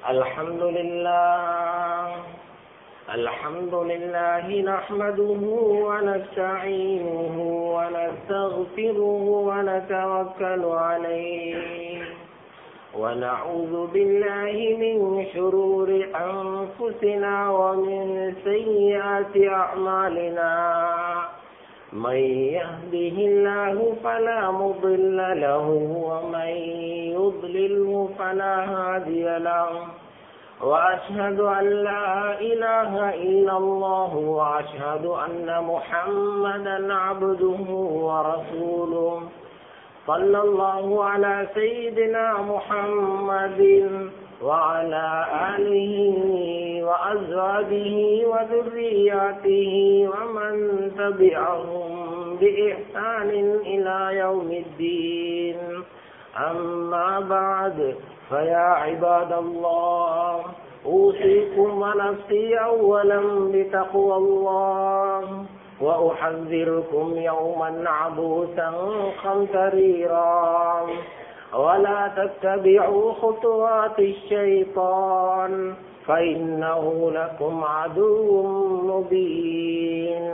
الحمد لله الحمد لله نحمده ونستعينه ونستغفره ونتوكل عليه ونعوذ بالله من شرور أنفسنا ومن سيئات أعمالنا من يهده الله فلا مضل له ومن يضلله فلا هادي له وأشهد أن لا إله إلا الله وأشهد أن محمدا عبده ورسوله صلى الله على سيدنا محمد وعلى آله وأزواجه وذرياته ومن تبعهم بإحسان إلى يوم الدين أما بعد فيا عباد الله أوصيكم ونفسي أولا بتقوى الله وأحذركم يوما عبوسا قمطريرا ولا تتبعوا خطوات الشيطان فإنه لكم عدو مبين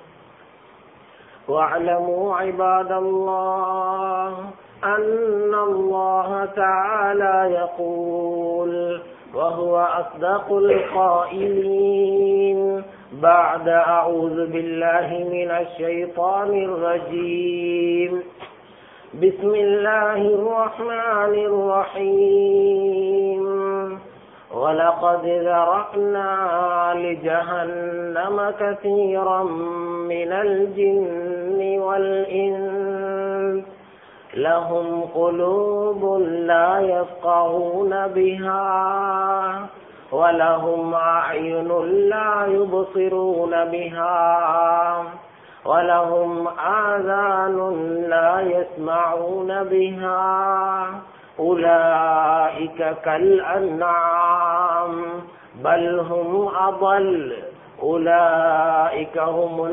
واعلموا عباد الله أن الله تعالى يقول وهو أصدق القائلين بعد أعوذ بالله من الشيطان الرجيم بسم الله الرحمن الرحيم ولقد ذرأنا لجهنم كثيرا من الجن والإنس لهم قلوب لا يفقهون بها ولهم أعين لا يبصرون بها ولهم آذان لا يسمعون بها أولئك كالأنعام بل هم أضل أولئك هم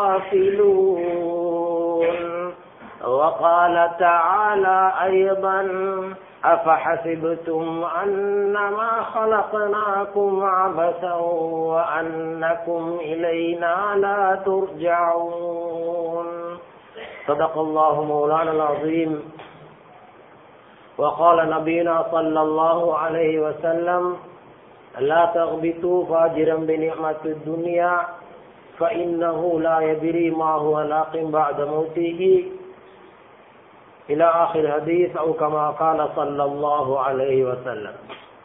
الغافلون وقال تعالى أيضا أفحسبتم أنما خلقناكم عبثا وأنكم إلينا لا ترجعون صدق الله مولانا العظيم وقال نبينا صلى الله عليه وسلم لا تغبطوا فاجرا بنعمة الدنيا فإنه لا يدري ما هو لاق بعد موته إلى آخر حديث أو كما قال صلى الله عليه وسلم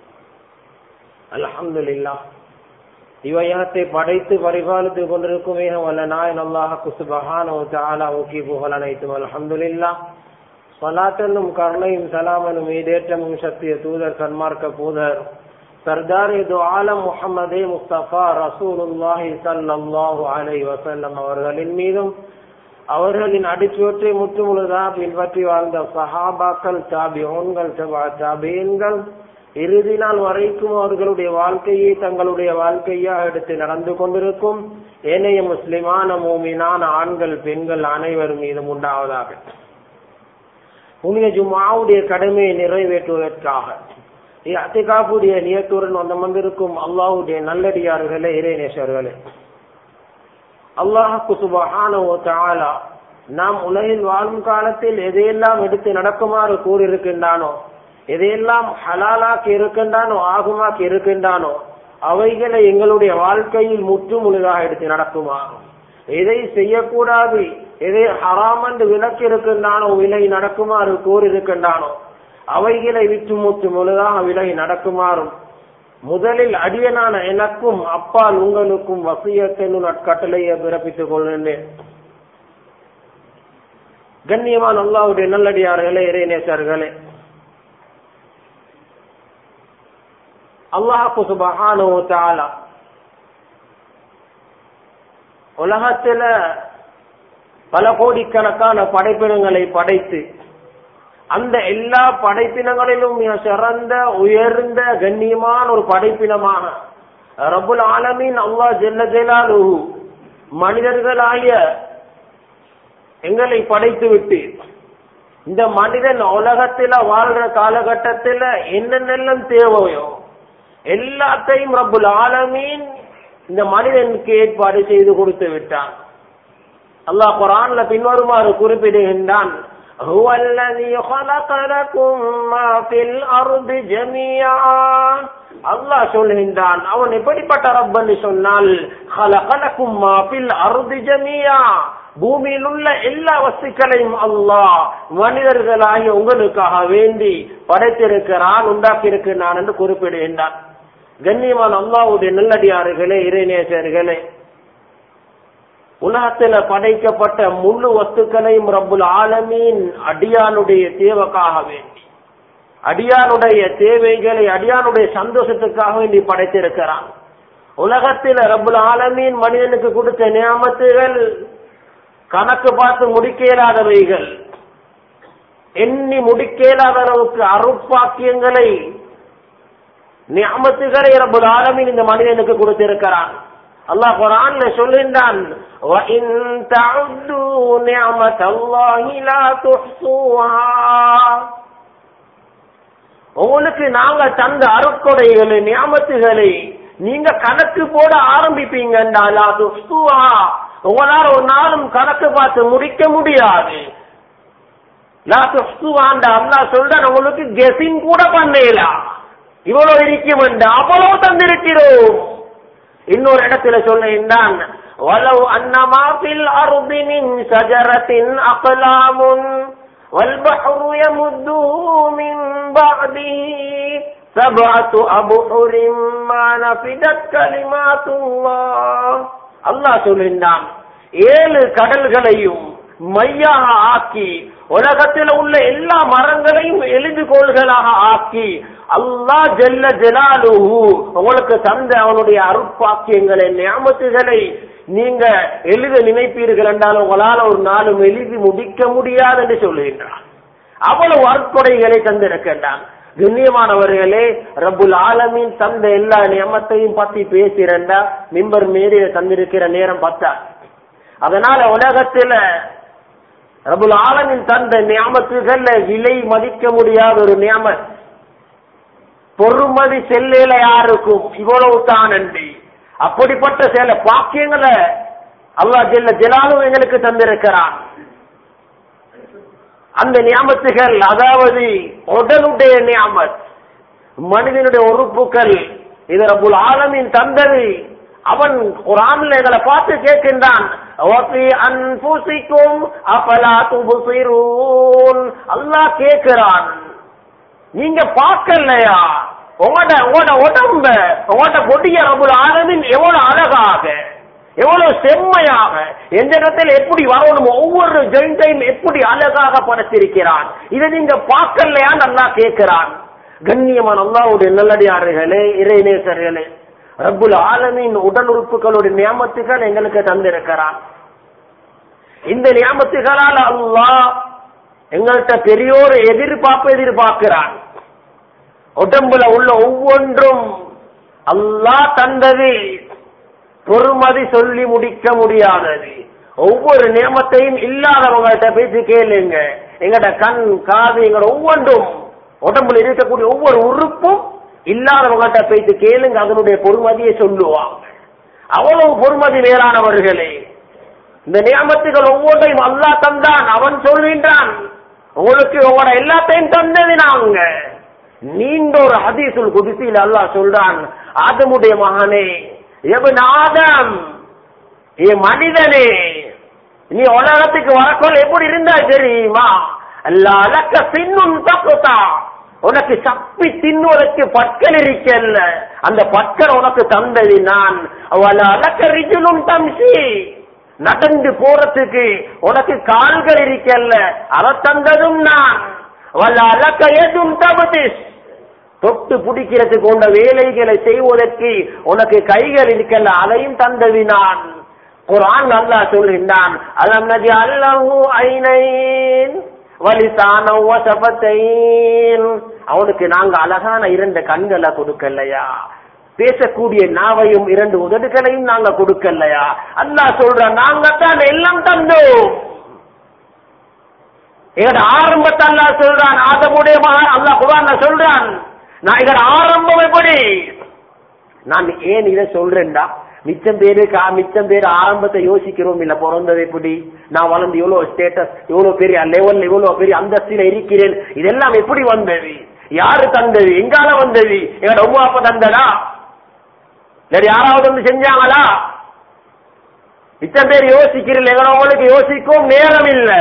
الحمد لله இவையகத்தை படைத்து பரிபாலித்து கொண்டிருக்கும் மிக வல்ல நாயன் அல்லாஹ் குசுபஹான தாலா ஓகி புகழ் அனைத்தும் அலமதுல்லா சலாத்தென்னும் கருணையும் சலாமனும் ஈடேற்றமும் சக்திய தூதர் சன்மார்க்க பூதர் சர்தார் இது ஆலம் முகமதே முஸ்தபா ரசூலுல்லாஹி சல்லாஹூ அலை வசல்லம் அவர்களின் மீதும் அவர்களின் அடிச்சுவற்றை முற்றுமுழுதாக பின்பற்றி வாழ்ந்த சஹாபாக்கள் தாபியோன்கள் தாபியன்கள் இறுதி நாள் வரைக்கும் அவர்களுடைய வாழ்க்கையை தங்களுடைய வாழ்க்கையாக எடுத்து நடந்து கொண்டிருக்கும் ஏனைய முஸ்லிமான மூமினான ஆண்கள் பெண்கள் அனைவர் மீதும் உண்டாவதாக புனித ஜுமாவுடைய கடமையை நிறைவேற்றுவதற்காக அத்திகாப்புடைய நியத்துடன் வந்த வந்திருக்கும் அல்லாஹுடைய நல்லடியார்களே இறைநேசர்களே அல்லாஹு சுபஹானோ தாலா நாம் உலகில் வாழும் காலத்தில் எதையெல்லாம் எடுத்து நடக்குமாறு கூறியிருக்கின்றானோ எதையெல்லாம் ஹலாலாக்கி இருக்கின்றானோ ஆகுமாக்கி இருக்கின்றானோ அவைகளை எங்களுடைய வாழ்க்கையில் முற்று முழுதாக எடுத்து நடக்குமாறும் எதை செய்யக்கூடாது எதை ஹராம் என்று விலக்கி இருக்கின்றானோ விலை நடக்குமாறு கூறியிருக்கின்றானோ அவைகளை விற்று முற்று முழுதாக விலகி நடக்குமாறும் முதலில் அடியனான எனக்கும் அப்பால் உங்களுக்கும் வசியத்தின் கட்டளையை பிறப்பித்துக் கொள்கின்றேன் கண்ணியமான அல்லாவுடைய நல்லடியார்களே இறைநேசர்களே அல்லாஹு சுபஹானோ தாலா உலகத்துல பல கோடிக்கணக்கான படைப்பினங்களை படைத்து அந்த எல்லா படைப்பினங்களிலும் மிக சிறந்த உயர்ந்த கண்ணியமான ஒரு படைப்பினமாக ரபுல் ஆலமீன் அல்லா ஜெல்ல ஜெலாலு மனிதர்களாகிய எங்களை படைத்து விட்டு இந்த மனிதன் உலகத்துல வாழ்ற காலகட்டத்துல என்னென்னெல்லாம் தேவையோ எல்லாத்தையும் ரப்புல் ஆலமீன் இந்த மனிதனுக்கு ஏற்பாடு செய்து கொடுத்து விட்டான் அல்லாஹ் குரான்ல பின்வருமாறு குறிப்பிடுகின்றான் هو الذي خلق لكم ما في الأرض جميعا அல்லாஹ் சொல்கின்றான் அவன் எப்படிப்பட்ட ரப்பன்னு சொன்னால் خلقلكم ما في الأرض جميعا பூமியில் உள்ள எல்லா வஸ்துக்களையும் அல்லாஹ் மனிதர்களாகிய உங்களுக்காக வேண்டி படைத்திருக்கிறான் உண்டாக்கி இருக்கிறான் என்று குறிப்பிடுகின்றான் கண்ணியமான அல்லாவுடைய நல்லடியார்களே இறைநேசர்களே உலகத்துல படைக்கப்பட்ட முழு வஸ்துக்களையும் ரப்புல் ஆலமீன் அடியானுடைய தேவைக்காக வேண்டி அடியானுடைய தேவைகளை அடியானுடைய சந்தோஷத்துக்காக வேண்டி படைத்திருக்கிறான் உலகத்தில் ரப்புல் ஆலமீன் மனிதனுக்கு கொடுத்த நியமத்துகள் கணக்கு பார்த்து முடிக்கலாதவைகள் எண்ணி முடிக்கலாத அளவுக்கு அருட்பாக்கியங்களை நியமத்துகளை ரப்புல் ஆலமீன் இந்த மனிதனுக்கு கொடுத்திருக்கிறான் அல்லாஹ் குரான்ல சொல்லின்றான் وَإِن تَعُدُّوا نِعْمَةَ اللَّهِ لَا تُحْصُوهَا உங்களுக்கு நாங்க தந்த அருட்கொடைகளை நியமத்துகளை நீங்க கணக்கு போட ஆரம்பிப்பீங்கண்டா லா துஹ்சுஹா உங்களால ஒரு நாளும் கணக்கு பார்த்து முடிக்க முடியாது லா துஹ்சுஹாண்டா அல்லாஹ் சொல்றான் உங்களுக்கு கெஸிங் கூட பண்ணலாம் இவ்வளவு இருக்கும் அவ்வளவு தந்திருக்கிறோம் இன்னொரு இடத்துல சொல்லுகின்றான் ولو أن ما في الأرض من شجرة أقلام والبحر يمده من بعده سبعة أبحر ما نفدت كلمات الله الله சொல்கின்றான் ஏழு கடல்களையும் மையாக ஆக்கி உலகத்தில் உள்ள எல்லா மரங்களையும் எழுதுகோள்களாக ஆக்கி அல்லா ஜெல்ல ஜலாலுஹு உங்களுக்கு தந்த அவனுடைய அருட்பாக்கியங்களை நியமத்துகளை நீங்க எழுத நினைப்பீர்கள் என்றால் உங்களால் ஒரு நாளும் எழுதி முடிக்க முடியாது என்று சொல்லுகின்றான் அவ்வளவு அருட்கொடைகளை தந்திருக்கின்றான் கண்ணியமானவர்களே ரப்புல் ஆலமீன் தந்த எல்லா நியமத்தையும் பத்தி பேசிறண்டா மிம்பர் மேடையில தந்திருக்கிற நேரம் பத்தா அதனால உலகத்துல ரபுல் ஆலமின் தந்த நியமத்துகள்ல விலை மதிக்க முடியாத ஒரு நியமத் பொறுமதி செல்லையில யாருக்கும் இவ்வளவு தான் நன்றி அப்படிப்பட்ட சில பாக்கியங்களை அல்லா ஜெல்ல ஜலாலும் எங்களுக்கு தந்திருக்கிறான் அந்த நியமத்துகள் அதாவது உடலுடைய நியமத் மனிதனுடைய உறுப்புகள் இது ரபுல் ஆலமின் தந்தது அவன் குரான்ல எங்களை பார்த்து கேட்கின்றான் அல்லாஹ் கேட்கிறான் நீங்க பார்க்கலையா உங்களோட உங்களோட உடம்ப உங்களோட பொடிய ரபுல் ஆலமின் எவ்வளவு அழகாக எவ்வளவு செம்மையாக எந்த இடத்துல எப்படி வரணும் ஒவ்வொரு ஜெயின்டையும் எப்படி அழகாக படைத்திருக்கிறான் இதை நீங்க பார்க்கலையா நல்லா கேட்கிறான் கண்ணியமான அல்லாவுடைய நல்லடியார்களே இறைநேசர்களே ரப்புல் ஆலமின் உடல் உறுப்புகளுடைய நியமத்துகள் எங்களுக்கு தந்திருக்கிறான் இந்த நியமத்துகளால் அல்லாஹ் எங்கள்கிட்ட பெரியோர் எதிர்பார்ப்பு எதிர்பார்க்கிறான் உடம்புல உள்ள ஒவ்வொன்றும் அல்லாஹ் தந்தது பொறுமதி சொல்லி முடிக்க முடியாதது ஒவ்வொரு நியமத்தையும் இல்லாதவங்கள்ட்ட பேசி கேளுங்க எங்கட கண் காது எங்கட ஒவ்வொன்றும் உடம்புல இருக்கக்கூடிய ஒவ்வொரு உறுப்பும் இல்லாதவங்கள்ட்ட போயிட்டு கேளுங்க அதனுடைய பொறுமதியை சொல்லுவாங்க அவ்வளவு பொறுமதி மேலானவர்களே இந்த நியமத்துகள் ஒவ்வொன்றையும் அல்லா தந்தான் அவன் சொல்கின்றான் உங்களுக்கு உங்களோட எல்லாத்தையும் தந்தது நாங்க நீண்ட ஒரு ஹதீசுல் குதிசியில் அல்லாஹ் சொல்றான் ஆதமுடைய மகனே எவன் ஆதம் ஏ மனிதனே நீ உலகத்துக்கு வரக்கொள்ள எப்படி இருந்தா தெரியுமா அல்ல அலக்க சின்னும் தப்புதா உனக்கு சப்பி தின்னுவதற்கு பற்கள் இருக்கல்ல அந்த பற்கள் உனக்கு தந்தது நான் அவள் அலக்க ரிஜுலும் தம்சி நடந்து போறதுக்கு உனக்கு கால்கள் இருக்கல்ல அதை தந்ததும் நான் அவள் அலக்க எதுவும் தபதிஸ் தொட்டு பிடிக்கிறதுக்கு உண்ட வேலைகளை செய்வதற்கு உனக்கு கைகள் இருக்கல்ல அதையும் தந்தது நான் குரான் அல்லா சொல்கின்றான் அலம் நதி அல்லஹு ஐனைன் அவனுக்கு நாங்க அழகான இரண்டு கண்களை கொடுக்கலையா பேசக்கூடிய நாவையும் இரண்டு உதடுகளையும் நாங்க கொடுக்கலையா அல்லா சொல்ற நாங்க தான் எல்லாம் தந்தோம் எங்கட ஆரம்பத்தை அல்லா சொல்றான் ஆதமுடைய மகன் அல்லா குரான் சொல்றான் நான் எங்கட ஆரம்பம் எப்படி நான் ஏன் இதை சொல்றேன்டா மிச்சம் பேரு கா- மிச்சம் பேர் ஆரம்பத்தை யோசிக்கிறோம் இல்ல பிறந்தது எப்படி நான் வளர்ந்து எவ்வளவு ஸ்டேட்டஸ் எவ்வளவு பெரிய லெவல் எவ்வளவு பெரிய அந்தஸ்தில இருக்கிறேன் இதெல்லாம் எப்படி வந்தது யாரு தந்தது எங்கால வந்தது எங்க உமா அப்பா தந்தடா வேற யாராவது வந்து செஞ்சாங்களா மிச்சம் பேர் யோசிக்கிறீர்கள் எங்களவங்களுக்கு யோசிக்கும் நேரம் இல்லை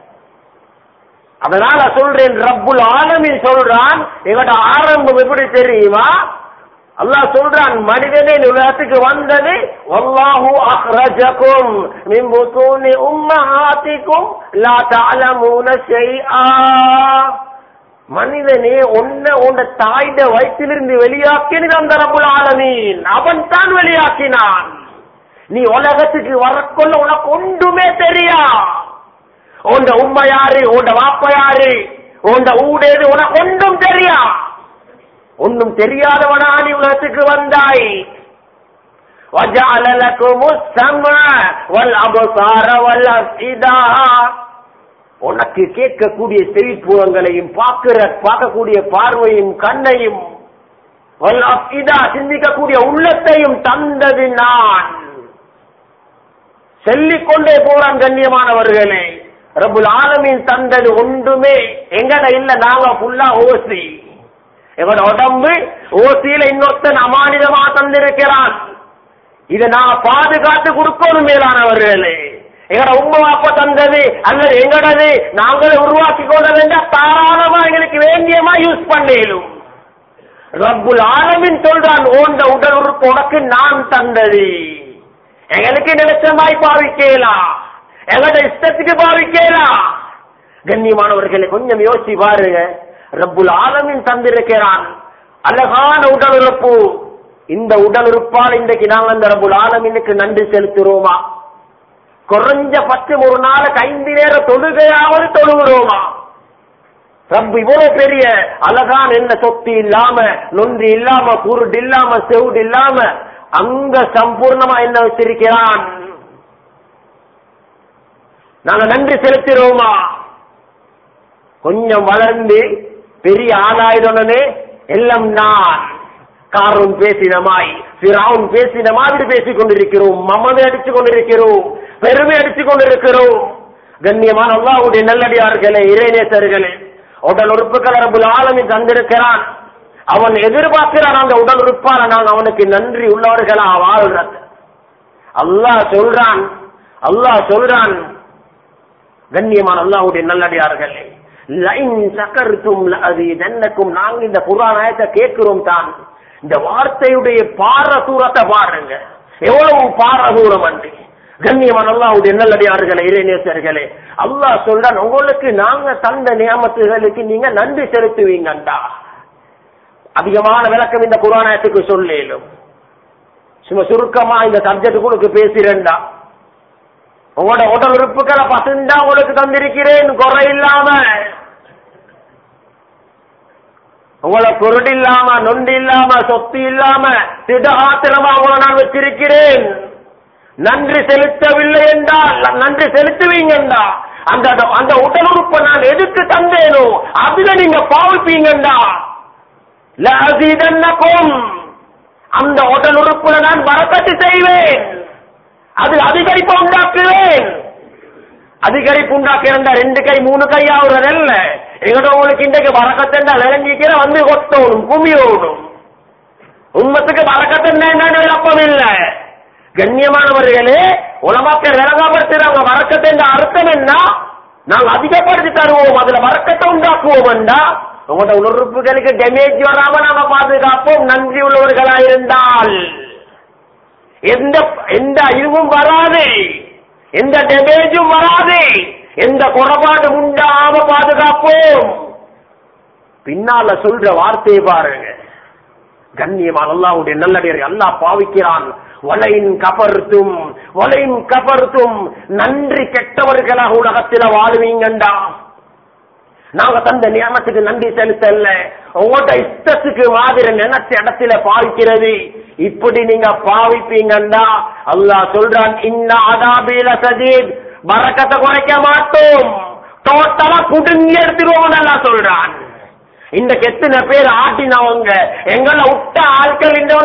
அதனால சொல்றேன் ரப்புல் ஆலமின் சொல்றான் எங்கட ஆரம்பம் எப்படி தெரியுமா அல்லாஹ் சொல்றான் மனிதனே இந்த உலகத்துக்கு வந்தது வல்லாஹு அஹ்ரஜகும் மின் புத்தூனி உம்மஹாத்திக்கும் லா தஅலமூன ஷைஆ மனிதனே உன்னை உன் தாயிட வயிற்றிலிருந்து வெளியாக்கினது அந்த ரப்புல் ஆலமீன் அவன் தான் வெளியாக்கினான் நீ உலகத்துக்கு வரக்கொள்ள உனக்கு ஒன்றுமே தெரியா உண்ட உண்மை யாரு உண்ட வாப்ப யாரு உண்ட ஊடேது உனக்கு ஒன்றும் தெரியா ஒன்றும் தெரியாதவனா நீ உலகத்துக்கு வந்தாய் وَجَعَلَ لَكُمُ السَّمْعَ وَالْأَبْصَارَ وَالْأَفْئِدَةَ உனக்கு கேட்கக்கூடிய செவிப்புறங்களையும் பார்க்கிற பார்க்கக்கூடிய பார்வையும் கண்ணையும் வல்அஃஇதா சிந்திக்கக்கூடிய உள்ளத்தையும் தந்தது நான் சொல்லிக் கொண்டே போறான் கண்ணியமானவர்களே ரபுல் ஆலமீன் தந்தது ஒன்றுமே எங்கட இல்ல நாங்க ஃபுல்லா ஓசி எங்களோட உடம்பு ஓசியில இன்னொருத்தன் அமானிதமா தந்திருக்கிறான் இதை நான் பாதுகாத்து கொடுக்கணும் மேலானவர்களே எங்கட உங்க அப்பா தந்தது அல்லது எங்கடது நாங்களே உருவாக்கி கொண்டது தாராளமா எங்களுக்கு வேண்டியமா யூஸ் பண்ணிடும் ரப்புல் ஆலமின் சொல்றான் ஓண்ட உடல் உறுப்பு உனக்கு நான் தந்தது எங்களுக்கு நினைச்ச மாதிரி பாவிக்கலாம் எங்கட இஷ்டத்துக்கு பாவிக்கலாம் கண்ணியமானவர்களை கொஞ்சம் யோசிச்சு பாருங்க ரப்புல் ஆலமின் தந்திருக்கிறான் அழகான உடல் உறுப்பு இந்த உடல் உறுப்பால் இன்றைக்கு நாங்க அந்த ரப்புல் ஆலமினுக்கு நன்றி செலுத்துறோமா குறைஞ்ச பத்து ஒரு நாளுக்கு ஐந்து நேர தொழுகையாவது தொழுகிறோமா ரப்பு இவ்வளவு பெரிய அழகான என்ன சொத்து இல்லாம நொந்து இல்லாம குருடு இல்லாம செவுடு இல்லாம அங்க சம்பூர்ணமா என்ன வச்சிருக்கிறான் நாங்க நன்றி செலுத்துறோமா கொஞ்சம் வளர்ந்து பெரிய ஆளாயுடனே எல்லாம் நான் காரூன் பேசினமாய் பிராவுன் பேசின மாதிரி பேசிக் கொண்டிருக்கிறோம் மமதை அடித்துக் கொண்டிருக்கிறோம் பெருமை அடித்துக் கொண்டிருக்கிறோம் கண்ணியமான அல்லாவுடைய நல்லடியார்களே இறைநேசர்களே உடல் உறுப்புகள் ரபுல் ஆலமி தந்திருக்கிறான் அவன் எதிர்பார்க்கிறான் அந்த உடல் உறுப்பால நாங்க அவனுக்கு நன்றி உள்ளவர்களா வாழ்றது அல்லாஹ் சொல்றான் அல்லாஹ் சொல்றான் கண்ணியமான அல்லாஹ்வுடைய நல்லடியார்களே லைன் சக்கருத்தும் அது என்னக்கும் நாங்க இந்த புராணத்தை கேட்கிறோம் தான் இந்த வார்த்தையுடைய பாரதூரத்தை பாருங்க எவ்வளவு பாரதூரம் அன்று கண்ணியமான அல்லாஹ்வுடைய நல்லடியார்களே இறைநேசர்களே அல்லாஹ் சொல்றான் உங்களுக்கு நாங்க தந்த நியமத்துகளுக்கு நீங்க நன்றி செலுத்துவீங்கண்டா அதிகமான விளக்கம் இந்த புராணத்துக்கு சொல்லேலும் சும்மா சுருக்கமா இந்த சப்ஜெக்ட் உங்களுக்கு பேசுறேன்டா உங்களோட உடல் உறுப்புகளை பசுந்தா உங்களுக்கு தந்திருக்கிறேன் குறை இல்லாம உங்களை பொருள் இல்லாம நொண்டு இல்லாம சொத்து இல்லாம திடகாத்திரமா உங்களை நான் வச்சிருக்கிறேன் நன்றி செலுத்தவில்லை என்றால் நன்றி செலுத்துவீங்கண்டா அந்த அந்த உடல் உறுப்பை நான் எதுக்கு தந்தேனோ அதுல நீங்க பாவிப்பீங்கண்டா லஅஸீதன்னகும் அந்த உடல் உறுப்புல நான் வரக்கத்து செய்வேன் அதில் அதிகரிப்பு உண்டாக்குவேன் அதிகரிப்பு உண்டாக்குறா ரெண்டு கை மூணு கை ஆகுறதல்ல எங்கட உங்களுக்கு இன்றைக்கு வரக்கத்தண்டா விளங்கிக்கிற வந்து கொத்தோணும் குமியோடும் உண்மத்துக்கு வரக்கத்தண்டா என்னன்னு விளப்பம் இல்ல கண்ணியமானவர்களே உலமாக்க விளங்கப்படுத்துறவங்க வரக்கத்தண்ட அர்த்தம் என்ன நாங்க அதிகப்படுத்தி தருவோம் அதுல வரக்கத்தை உண்டாக்குவோம்டா உங்களோட உணர்வுகளுக்கு டேமேஜ் வராம நாம பாதுகாப்போம் நன்றி உள்ளவர்களா இருந்தால் எந்த எந்த இதுவும் வராது எந்த டேமேஜும் வராது எந்த குறைபாடு உண்டாம பாதுகாப்போம் பின்னால சொல்ற வார்த்தையை பாருங்க கண்ணியமான அல்லாவுடைய நல்லடியர் அல்லாஹ் பாவிக்கிறான் வலையின் கபர்த்தும் வலையின் கபர்த்தும் நன்றி கெட்டவர்களாக உலகத்தில வாழ்வீங்கண்டா நாங்க தந்த நியமத்துக்கு நன்றி செலுத்தல உங்களோட இஷ்டத்துக்கு மாதிரி நினைச்ச இடத்துல பாவிக்கிறது இப்படி நீங்க பாவிப்பீங்கண்டா அல்லாஹ் சொல்றான் இன்ன அதாபீல சதீத் பறக்கத்தை குறைக்க மாட்டோம் டோட்டலா புடுங்கி எடுத்துருவோம் நல்லா சொல்றான் இந்த எத்தனை பேர் ஆட்டினவங்க எங்களை விட்ட ஆட்கள் இந்த வந்து ஆடி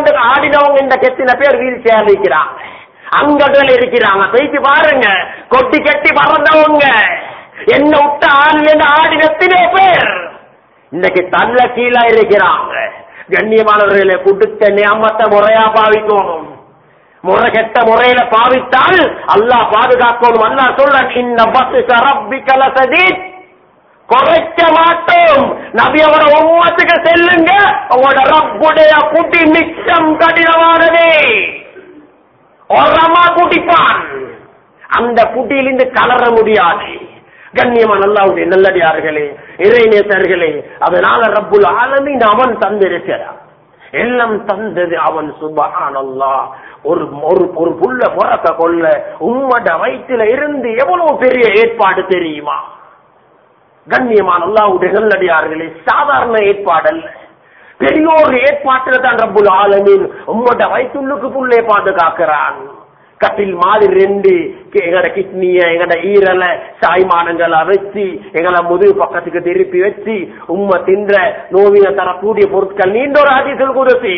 ஆடினவங்க இந்த எத்தனை பேர் வீல் சேர் இருக்கிறாங்க அங்ககள் இருக்கிறாங்க போயிட்டு பாருங்க கொட்டி கட்டி பறந்தவங்க என்ன விட்ட ஆள் ஆடின எத்தனை பேர் இன்னைக்கு தள்ள கீழே இருக்கிறாங்க கண்ணியமானவர்களை கொடுத்த நியமத்தை முறையா பாவிக்கணும் முறை கெட்ட முறையில பாவித்தால் அல்லாஹ் பாதுகாக்கணும் அல்லாஹ் சொல்றான் இந்த பஸ் ரப்பி கலசதீத் குறைக்க மாட்டோம் நபியோட உம்மத்துக்கு செல்லுங்க உங்களோட ரப்புடைய குட்டி மிச்சம் கடினமானதே ஒரமா குடிப்பான் அந்த குட்டியிலிருந்து கலர முடியாது கண்ணியமான அல்லாவுடைய நல்லடியார்களே இறைநேசர்களே அதனால ரப்புல் ஆலமீன் அவன் தந்திருக்கிறான் எல்லாம் தந்தது அவன் சுபஹான் ஒரு ஒரு ஒரு புள்ள புறக்க கொள்ள உம்மட வயிற்றுல இருந்து எவ்வளவு பெரிய ஏற்பாடு தெரியுமா கண்ணியமான அல்லாவுடைய நல்லடியார்களே சாதாரண ஏற்பாடு அல்ல பெரிய ஒரு ஏற்பாட்டில் தான் ரப்புல் ஆலமீன் உம்மோட வயிற்றுள்ளுக்கு புள்ளே பாதுகாக்கிறான் கட்டில் மாதிரி ரெண்டு எங்கட கிட்னிய எங்கட ஈரல சாய்மானங்களை வச்சு எங்களை முதுகு பக்கத்துக்கு திருப்பி வச்சு உம்ம தின்ற நோவின தரக்கூடிய பொருட்கள் நீண்ட ஒரு அதிசல் கொடுத்து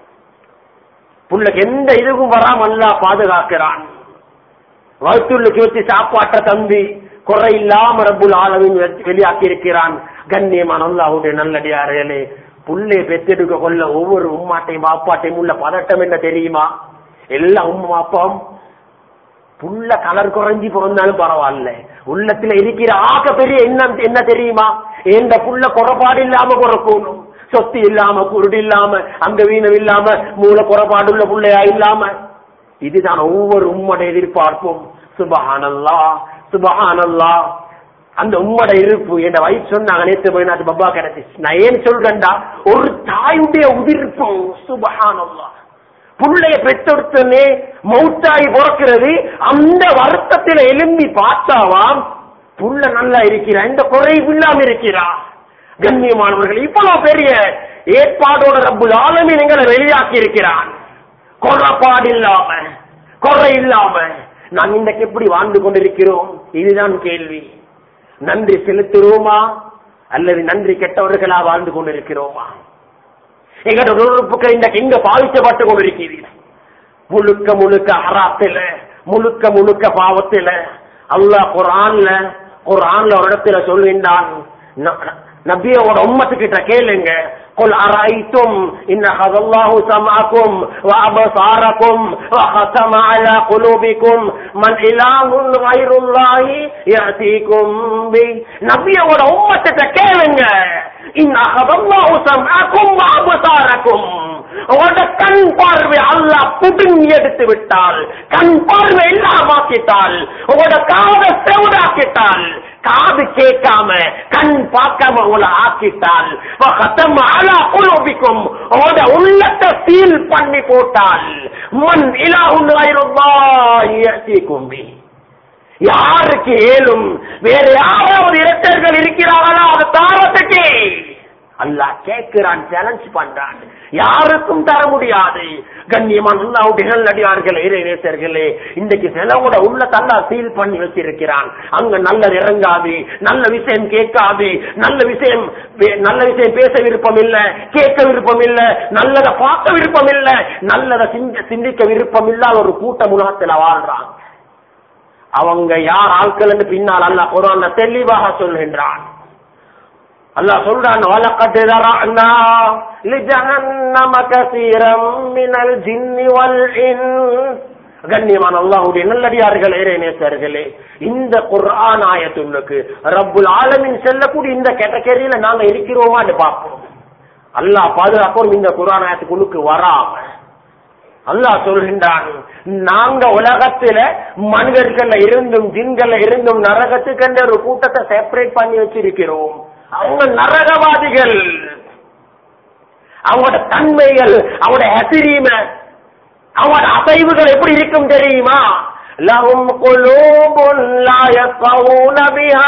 புள்ளைக்கு எந்த இதுவும் வராம அல்லா பாதுகாக்கிறான் வயிற்றுள்ளுக்கு வச்சு சாப்பாட்டை தம்பி குறை இல்லாம ரப்புல் ஆலமின் வெளியாக்கி இருக்கிறான் கண்ணியமான அல்லாவுடைய நல்லடியார்களே புள்ளைய பெத்தெடுக்க கொள்ள ஒவ்வொரு உம்மாட்டையும் பாப்பாட்டையும் உள்ள பதட்டம் என்ன தெரியுமா எல்லா உம்மா அப்பாவும் புள்ள கலர் குறைஞ்சி பிறந்தாலும் பரவாயில்ல உள்ளத்துல இருக்கிற ஆக பெரிய எண்ணம் என்ன தெரியுமா எந்த புள்ள குறைபாடு இல்லாம குறைக்கணும் சொத்து இல்லாம குருடு இல்லாம அங்க வீணம் இல்லாம மூல குறைபாடுள்ள புள்ளையா இல்லாம இதுதான் ஒவ்வொரு உம்மோட எதிர்பார்ப்பும் சுபஹானல்லா சுபஹானல்லா அந்த உம்மோட இருப்பு என் வயசு சொன்னாங்க நேற்று போய் நான் பப்பா கிடைச்சிச்சு நான் ஏன் சொல்றேன்டா ஒரு தாயுடைய உதிர்ப்பு சுபஹானல்லா புள்ளைய பெற்றெடுத்தனே மௌத்தாகி பிறக்கிறது அந்த வருத்தத்தில எலும்பி பார்த்தாவாம் புள்ள நல்லா இருக்கிறா இந்த குறைவு இல்லாம இருக்கிறா கண்ணியமானவர்கள் இவ்வளவு பெரிய ஏற்பாடோட ரப்புல் ஆலமீன் எங்களை வெளியாக்கி இருக்கிறான் குறைபாடு இல்லாம குறை இல்லாம நாம் இன்றைக்கு எப்படி வாழ்ந்து கொண்டிருக்கிறோம் இதுதான் கேள்வி நன்றி செலுத்துறோமா அல்லது நன்றி கெட்டவர்களா வாழ்ந்து கொண்டிருக்கிறோமா எங்களோட உறுப்புகள் இன்றைக்கு எங்க பாதிக்கப்பட்டு கொண்டிருக்கிறீர்கள் முழுக்க முழுக்க அறாத்தில முழுக்க முழுக்க பாவத்தில அல்லாஹ் குரான்ல குரான்ல ஒரு இடத்துல சொல்கின்றான் நபியோட உம்மத்துக்கிட்ட கேளுங்க قل أرأيتم إن أخذ الله سمعكم وأبصاركم وختم على قلوبكم من إله غير الله يأتيكم به நபியோட உம்மத்திட்ட கேளுங்க إن أخذ الله سمعكم وأبصاركم உங்களோட கண் பார்வை அல்லாஹ் புடுங்கி எடுத்து விட்டால் கண் பார்வை இல்லாமாக்கிட்டால் உங்களோட காதை செவடாக்கிட்டால் காது கேட்காம கண் பார்க்காம உங்களை ஆக்கிட்டால் குலோபிக்கும் உங்களோட உள்ளத்தை சீல் பண்ணி போட்டால் மண் இலா உண்டு கும்பி யாருக்கு ஏலும் வேற யாராவது இரட்டர்கள் இருக்கிறார்களா அது தாரத்துக்கு அல்லாஹ் கேட்கிறான் சேலஞ்ச் பண்றான் யாருக்கும் தர முடியாது கண்ணியமான அல்லாவுடைய நல்லடியார்களே இறைநேசர்களே இன்றைக்கு செலவோட உள்ள தல்லா சீல் பண்ணி வச்சிருக்கிறான் அங்க நல்லது இறங்காது நல்ல விஷயம் கேட்காது நல்ல விஷயம் நல்ல விஷயம் பேச விருப்பம் இல்ல கேட்க விருப்பம் இல்ல நல்லதை பார்க்க விருப்பம் இல்ல நல்லதை சிந்திக்க விருப்பம் இல்லாத ஒரு கூட்ட உலகத்துல வாழ்றான் அவங்க யார் ஆட்கள் என்று பின்னால் அல்ல குரான் தெளிவாக சொல்கின்றான் அல்லாஹ் சொல்றான் வலக்கத் ذرعنا لجهنم كثيرا من الجن والانس கண்ணியமான அல்லாஹுடைய நல்லடியார்கள் இறைநேசர்களே இந்த குர்ஆன் ஆயத்துள்ளுக்கு ரப்புல் ஆலமின் செல்லக்கூடிய இந்த கேட்டகரியில நாங்க இருக்கிறோமான்னு பார்ப்போம் அல்லாஹ் பாதுகாப்போம் இந்த குர்ஆன் ஆயத்துக்குள்ளுக்கு வராம அல்லாஹ் சொல்கின்றான் நாங்க உலகத்துல மனிதர்கள்ல இருந்தும் ஜின்கள்ல இருந்தும் நரகத்துக்கு ஒரு கூட்டத்தை செப்பரேட் பண்ணி வச்சிருக்கிறோம் அவங்க நரகவாதிகள் அவங்களோட தன்மைகள் அவங்களோட ஹசிரீம அவங்களோட அசைவுகள் எப்படி இருக்கும் தெரியுமா லஹும் குலூபுன் லா யஸ்மஊன பிஹா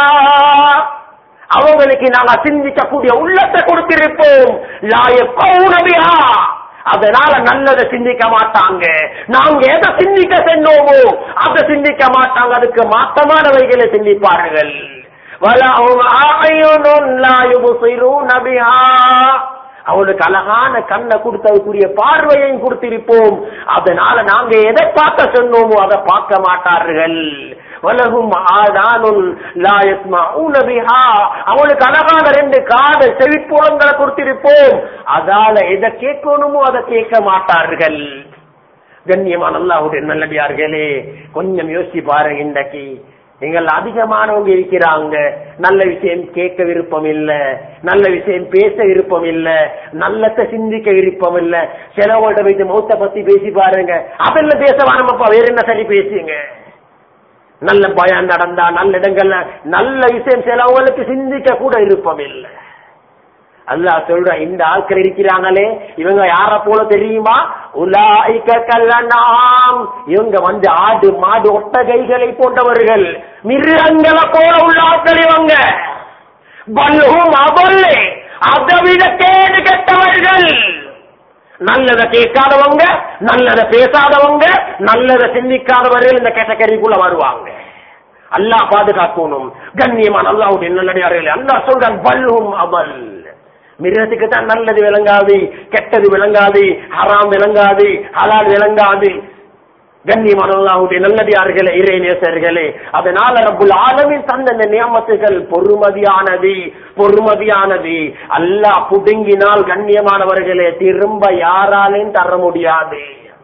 அவங்களுக்கு நாங்க சிந்திக்கக்கூடிய உள்ளத்தை கொடுத்திருப்போம் லா யஸ்மஊன பிஹா அதனால நல்லதை சிந்திக்க மாட்டாங்க நாங்க எதை சிந்திக்க சென்றோமோ அதை சிந்திக்க மாட்டாங்க அதுக்கு மாற்றமானவைகளை சிந்திப்பார்கள் وَلَهُمْ أَعْيُنٌ لَا يُبْصِرُونَ بِهَا அவனுக்கு அழகான கண்ணை கொடுத்ததுக்குரிய பார்வையையும் கொடுத்திருப்போம் அதனால நாங்க எதை பார்க்க சொன்னோமோ அதை பார்க்க மாட்டார்கள் வலகும் ஆதானுல் லா யஸ்மஊன பிஹா அவனுக்கு அழகான ரெண்டு காது செவிப்புலங்களை கொடுத்திருப்போம் அதால எதை கேட்கணுமோ அதை கேட்க மாட்டார்கள் கண்ணியமான அல்லாஹுடைய நல்லடியார்களே கொஞ்சம் யோசிச்சு பாருங்க இன்றைக்கு நீங்கள் அதிகமானவங்க இருக்கிறாங்க நல்ல விஷயம் கேட்க விருப்பம் இல்ல நல்ல விஷயம் பேச விருப்பம் இல்ல நல்லத்தை சிந்திக்க விருப்பம் இல்ல சிலவோட வைத்து மௌத்த பத்தி பேசி பாருங்க அதெல்லாம் பேச வேணாமப்பா வேற என்ன சரி பேசுங்க நல்ல பயம் நடந்தா நல்ல இடங்கள்ல நல்ல விஷயம் சிலவங்களுக்கு சிந்திக்க கூட விருப்பம் இல்லை அல்லாஹ் சொல்ற இந்த ஆட்கள் இருக்கிறாங்களே இவங்க யார போல தெரியுமா உலாய்க்க கல்லனாம் இவங்க வந்து ஆடு மாடு ஒட்டகைகளை போன்றவர்கள் மிருகங்களை போல உள்ள ஆட்கள் இவங்க பல்லும் அவல்லே அதை விட கேடு கெட்டவர்கள் நல்லதை கேட்காதவங்க நல்லதை பேசாதவங்க நல்லதை சிந்திக்காதவர்கள் இந்த கேட்டகரிக்குள்ள வருவாங்க அல்லாஹ் பாதுகாக்கணும் கண்ணியமான அல்லாவுடைய நல்லடியார்கள் அல்லாஹ் சொல்றான் பல்லும் அவல் மிருகத்துக்கு தான் நல்லது விளங்காது கெட்டது விளங்காது ஹராம் விளங்காது ஹலால் விளங்காது கண்ணியமானவர்களுடைய நல்லடியார்களே இறை நேசர்களே அதனால ரப்புல் ஆலமின் தந்த இந்த நியமத்துகள் பொறுமதியானது பொறுமதியானது அல்லாஹ் புடுங்கினால் கண்ணியமானவர்களே திரும்ப யாராலையும் தர முடியாது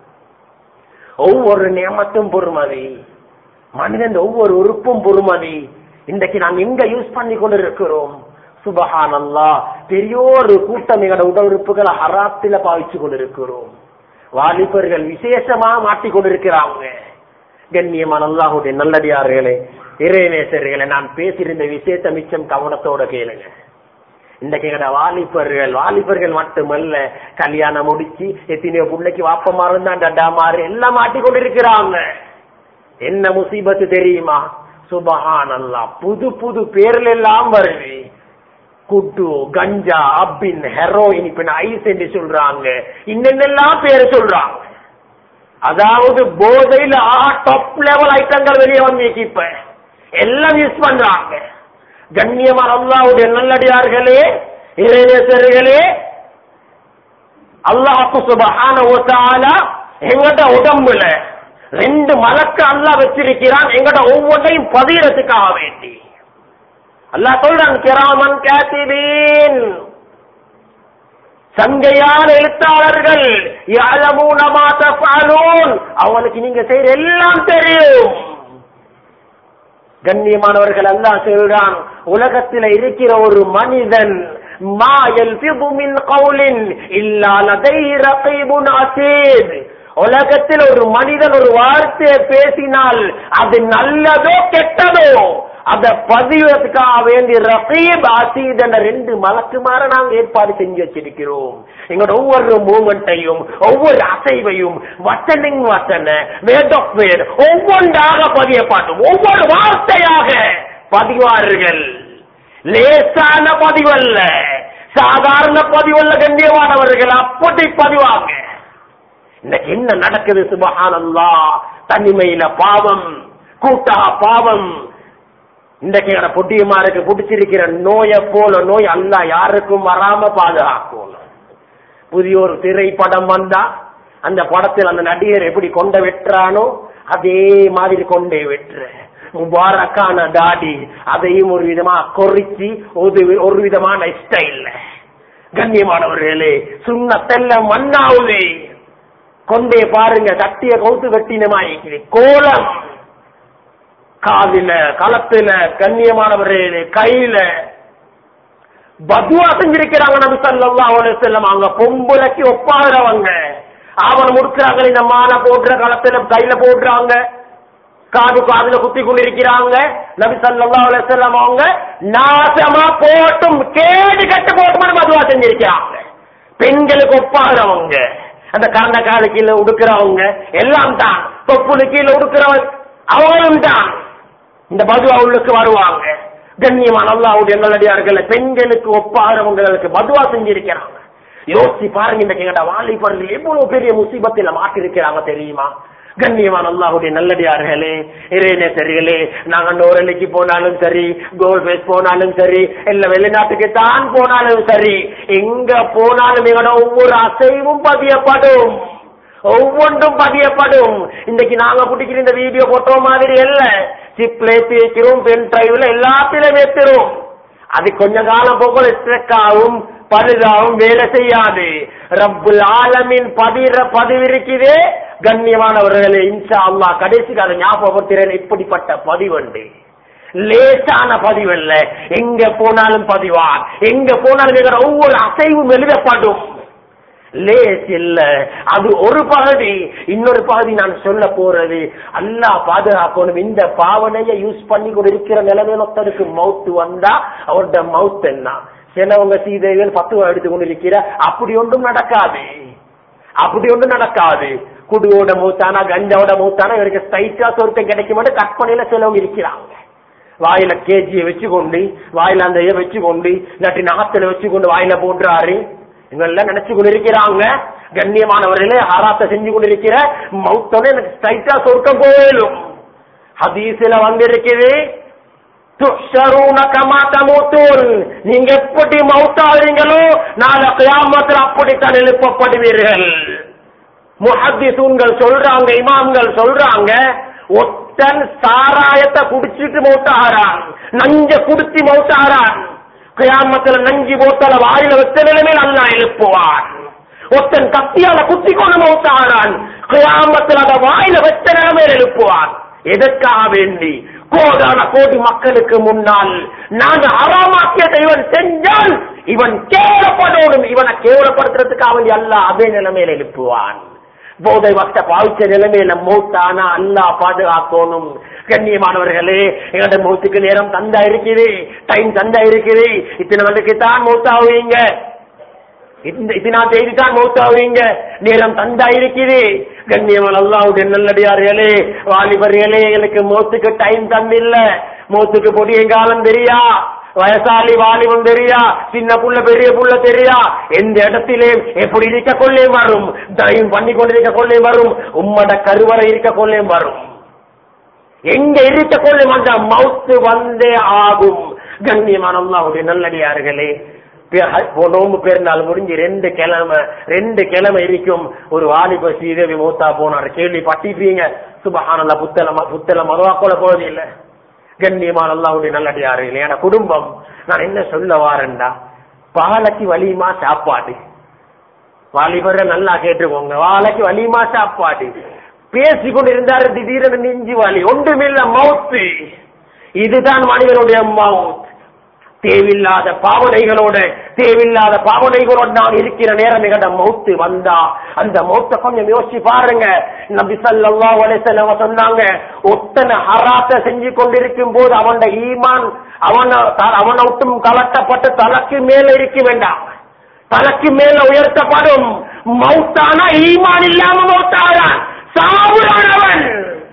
ஒவ்வொரு நியமத்தும் பொறுமதி மனிதன் ஒவ்வொரு உறுப்பும் பொறுமதி இன்றைக்கு நாம் எங்க யூஸ் பண்ணி கொண்டிருக்கிறோம் சுபஹான் அல்லா பெரியோரு கூட்டம் எங்களோட உடல் உறுப்புகளை ஹராத்தில பாவிச்சு கொண்டிருக்கிறோம் வாலிபர்கள் விசேஷமா மாட்டிக் கொண்டிருக்கிறாங்க கண்ணியமான அல்லாஹுடைய நல்லடியார்களே இறைநேசர்களே நான் பேசியிருந்த விசேஷ மிச்சம் கவனத்தோட கேளுங்க இன்றைக்கு எங்கட வாலிபர்கள் வாலிபர்கள் மட்டுமல்ல கல்யாணம் முடிச்சு எத்தனையோ பிள்ளைக்கு வாப்பமா இருந்தா டட்டா மாறு எல்லாம் மாட்டிக் கொண்டிருக்கிறாங்க என்ன முசீபத்து தெரியுமா சுபஹான் அல்லா புது புது பேர்ல எல்லாம் வருது குட்டு கஞ்சா அப்பின் ஹெரோயின் இப்ப ஐஸ் என்று சொல்றாங்க இன்னென்னெல்லாம் பேரு சொல்றாங்க அதாவது போதையில டாப் லெவல் ஐட்டங்கள் வெளியே வந்து இப்ப எல்லாம் யூஸ் பண்றாங்க கண்ணியமான அல்லாவுடைய நல்லடியார்களே இறைநேசர்களே அல்லாஹு சுபஹான ஓத்தாலா எங்கட உடம்புல ரெண்டு மலக்கு அல்லா வச்சிருக்கிறான் எங்கட ஒவ்வொன்றையும் பதியறதுக்காக வேண்டி அல்லா சொல்றான் கிராமன் காத்திபீன் சங்கையான எழுத்தாளர்கள் யாழமூனமா தஃபாலூன் அவனுக்கு நீங்க செய்யற எல்லாம் தெரியும் கண்ணியமானவர்கள் அல்லா சொல்றான் உலகத்தில் இருக்கிற ஒரு மனிதன் மா யல்பிது மின் கவுலின் இல்லா லதை ரகீபுன் அசீத் உலகத்தில் ஒரு மனிதன் ஒரு வார்த்தையை பேசினால் அது நல்லதோ கெட்டதோ அத பதிவதற்காக வேண்டி ரசீப் ஆசீத் என்ற ரெண்டு மலக்குமார நாங்க ஏற்பாடு செஞ்சு வச்சிருக்கிறோம் எங்களோட ஒவ்வொரு மூமெண்ட்டையும் ஒவ்வொரு அசைவையும் வசனிங் வசன வேட் ஆஃப் வேட் ஒவ்வொன்றாக பதியப்பாட்டும் ஒவ்வொரு வார்த்தையாக பதிவார்கள் லேசான பதிவல்ல சாதாரண பதிவல்ல கண்ணியமானவர்கள் அப்படி பதிவாங்க இன்னைக்கு என்ன நடக்குது சுபஹானல்லா தனிமையில பாவம் கூட்டா பாவம் இன்றைக்கு என பொட்டியமாருக்கு பிடிச்சிருக்கிற நோயை போல நோய் அல்ல யாருக்கும் வராம பாதுகாக்கும் புதிய ஒரு திரைப்படம் வந்தா அந்த படத்தில் அந்த நடிகர் எப்படி கொண்ட வெட்டுறானோ அதே மாதிரி கொண்டே வெட்டுற முபாரக்கான தாடி அதையும் ஒரு விதமா கொறிச்சு ஒரு ஒரு விதமான ஸ்டைல் கண்ணியமானவர்களே சுண்ணத்தெல்ல மண்ணாவுதே கொண்டே பாருங்க கட்டிய கவுத்து வெட்டினமாயிக்குது கோலம் காதில களத்துல கண்ணியமானவர்களே கையில பதுவா செஞ்சிருக்கிறாங்க நபி ஸல்லல்லாஹு அலைஹி வஸல்லம் அவங்க பொம்பளைக்கு ஒப்பாகிறவங்க ஆவணம் முடுக்கிறாங்க இந்த மாலை போடுற களத்துல கையில போடுறாங்க காது காதுல குத்தி கொண்டிருக்கிறாங்க நபி ஸல்லல்லாஹு அலைஹி வஸல்லம் அவங்க நாசமா போட்டும் கேடு கட்டு போட்டும் பதுவா செஞ்சிருக்கிறாங்க பெண்களுக்கு ஒப்பாகிறவங்க அந்த கரண்ட காது கீழே உடுக்கிறவங்க எல்லாம் தான் தொப்புளு கீழே உடுக்கிறவங்க அவங்களும் தான் இந்த பதுவா உள்ளுக்கு வருவாங்க கண்ணியமான அல்லாவுடைய நல்லடியார்கள் பெண்களுக்கு ஒப்பாகிறவங்களுக்கு பதுவா செஞ்சிருக்கிறாங்க யோசிச்சு பாருங்க இந்த எங்கட வாலிபர்கள் எவ்வளவு பெரிய முசீபத்தில் மாட்டிருக்கிறாங்க தெரியுமா கண்ணியமான அல்லாஹுடைய நல்லடியார்களே இறைநேசர்களே நாங்க நோரலிக்கு போனாலும் சரி கோல் பேஸ் போனாலும் சரி இல்ல வெளிநாட்டுக்கு தான் போனாலும் சரி எங்க போனாலும் எங்களோட ஒவ்வொரு அசைவும் பதியப்படும் ஒவ்வொன்றும் பதியப்படும் இன்னைக்கு நாங்க பிடிக்கிற இந்த வீடியோ போட்டோ மாதிரி அல்ல சிப்ல ஏத்தி வைக்கிறோம் பென் டிரைவ்ல எல்லாத்திலும் ஏத்துறோம் அது கொஞ்ச காலம் போக ஸ்ட்ரெக் ஆகும் பழுதாவும் வேலை செய்யாது ரப்புல் ஆலமின் பதிர பதிவு இருக்குதே கண்ணியமானவர்களே இன்ஷா அல்லாஹ் கடைசிக்கு அதை ஞாபகப்படுத்துறேன் இப்படிப்பட்ட பதிவுண்டு லேசான பதிவல்ல எங்க போனாலும் பதிவான் எங்க போனாலும் எங்கிற ஒவ்வொரு அசைவும் எழுதப்படும் லேஸ் இல்ல அது ஒரு பகுதி இன்னொரு பகுதி நான் சொல்ல போறது அல்லாஹ் பாதுகாக்கணும் இந்த பாவனையை யூஸ் பண்ணி கொண்டு இருக்கிற நிலைமையில ஒருத்தருக்கு மவுத்து வந்தா அவரோட மவுத் என்ன சிலவங்க சீதைகள் பத்துவா எடுத்து கொண்டு இருக்கிற அப்படி ஒன்றும் நடக்காது அப்படி ஒன்றும் நடக்காது குடுவோட மூத்தானா கஞ்சாவோட மூத்தானா இவருக்கு ஸ்ட்ரைட்டா சொருத்தம் கிடைக்க மாட்டேன் கற்பனையில சிலவங்க இருக்கிறாங்க வாயில கேஜியை வச்சுக்கொண்டு வாயில அந்த இதை வச்சுக்கொண்டு இல்லாட்டி நாத்துல வச்சுக்கொண்டு வாயில போன்றாரு இவெல்லாம் நினைச்சு கொண்டிருக்கிறாங்க கண்ணியமானவர்களே ஆராத்த செஞ்சு கொண்டிருக்கிற மௌத்தோட எனக்கு ஸ்ட்ரைட்டா சொர்க்கம் போயிடும் ஹதீஸ்ல வந்திருக்குது துஷரூன கமா தமூத்தூன் நீங்க எப்படி மௌத்தாகிறீங்களோ நாளை கியாமத்தில் அப்படித்தான் எழுப்பப்படுவீர்கள் முஹத்திசூன்கள் சொல்றாங்க இமாம்கள் சொல்றாங்க ஒத்தன் சாராயத்தை குடிச்சிட்டு மௌத்தாகிறான் நஞ்ச குடிச்சு மௌத்தாகிறான் கியாமத்துல நஞ்சி போத்தல வாயில வச்ச நிலைமையில் அல்லா எழுப்புவான் ஒருத்தன் கத்தியால குத்தி கொண்டு மௌத்தாகிறான் கியாமத்தில் அதை வாயில வச்ச நிலைமையில் எழுப்புவான் எதற்காக வேண்டி கோடான கோடி மக்களுக்கு முன்னால் நான் அறாமாக்கியதை இவன் செஞ்சால் இவன் கேவலப்படோடும் இவனை கேவலப்படுத்துறதுக்காக வேண்டி அல்ல அதே நிலைமையில எழுப்புவான் போதை வட்ட பாவிச்ச நிலைமையில மூத்தானா அல்லா பாதுகாக்கணும் கண்ணியமானவர்களே எங்களோட மூத்துக்கு நேரம் தந்தா இருக்குது டைம் தந்தா இருக்குது இத்தனை வந்துக்கு தான் மூத்தாவீங்க இந்த இத்தனா தேதி தான் மௌத்தாவீங்க நேரம் தந்தா இருக்குது கண்ணியமல் அல்லாவுடைய நல்லடியார்களே வாலிபர்களே எனக்கு மௌத்துக்கு டைம் தந்தில்ல மௌத்துக்கு பொடிய காலம் தெரியா வயசாலி வாலிபம் தெரியா சின்ன புள்ள பெரிய புள்ள தெரியா எந்த இடத்திலே எப்படி இருக்க கொள்ளே வரும் தயம் பண்ணி கொண்டிருக்க கொள்ளே வரும் உம்மட கருவறை இருக்க கொள்ளே வரும் எங்க இருக்க கொள்ளே வந்த மவுத்து வந்தே ஆகும் கண்ணியமான அல்லாவுடைய நல்லடியார்களே நோம்பு பெருநாள் முடிஞ்சு ரெண்டு கிழமை ரெண்டு கிழமை இருக்கும் ஒரு வாலிப ஸ்ரீதேவி மூத்தா போனார் கேள்வி பட்டிப்பீங்க சுபஹானல்லா புத்தல புத்தல மதுவாக்கோல போவது இல்லை கண்ணியமான அல்லாவுடைய நல்லடியாரு இல்லையா குடும்பம் நான் என்ன சொல்ல வாரேன்டா பாலைக்கு வலிமா சாப்பாடு வாலிபர்கள் நல்லா கேட்டுக்கோங்க வாழைக்கு வலிமா சாப்பாடு பேசிக்கொண்டு இருந்தாரு திடீரென நெஞ்சு வலி ஒன்றுமில்ல மவுத்து இதுதான் மனிதனுடைய மவுத் தேவையில்லாத பாவனைகளோட தேவையில்லாத பாவனைகளோட நான் இருக்கிற நேரம் எங்கட மௌத்து வந்தா அந்த மௌத்த கொஞ்சம் யோசிச்சு பாருங்க நபி ஸல்லல்லாஹு அலைஹி வஸல்லம் சொன்னாங்க ஒத்தனை ஹராத்த செஞ்சு கொண்டிருக்கும் போது அவன ஈமான் அவன அவன விட்டும் கலட்டப்பட்டு தலைக்கு மேல இருக்க வேண்டாம் தலைக்கு மேல உயர்த்தப்படும் மௌத்தானா ஈமான் இல்லாம மௌத்தாகிறான் சாவுறானவன்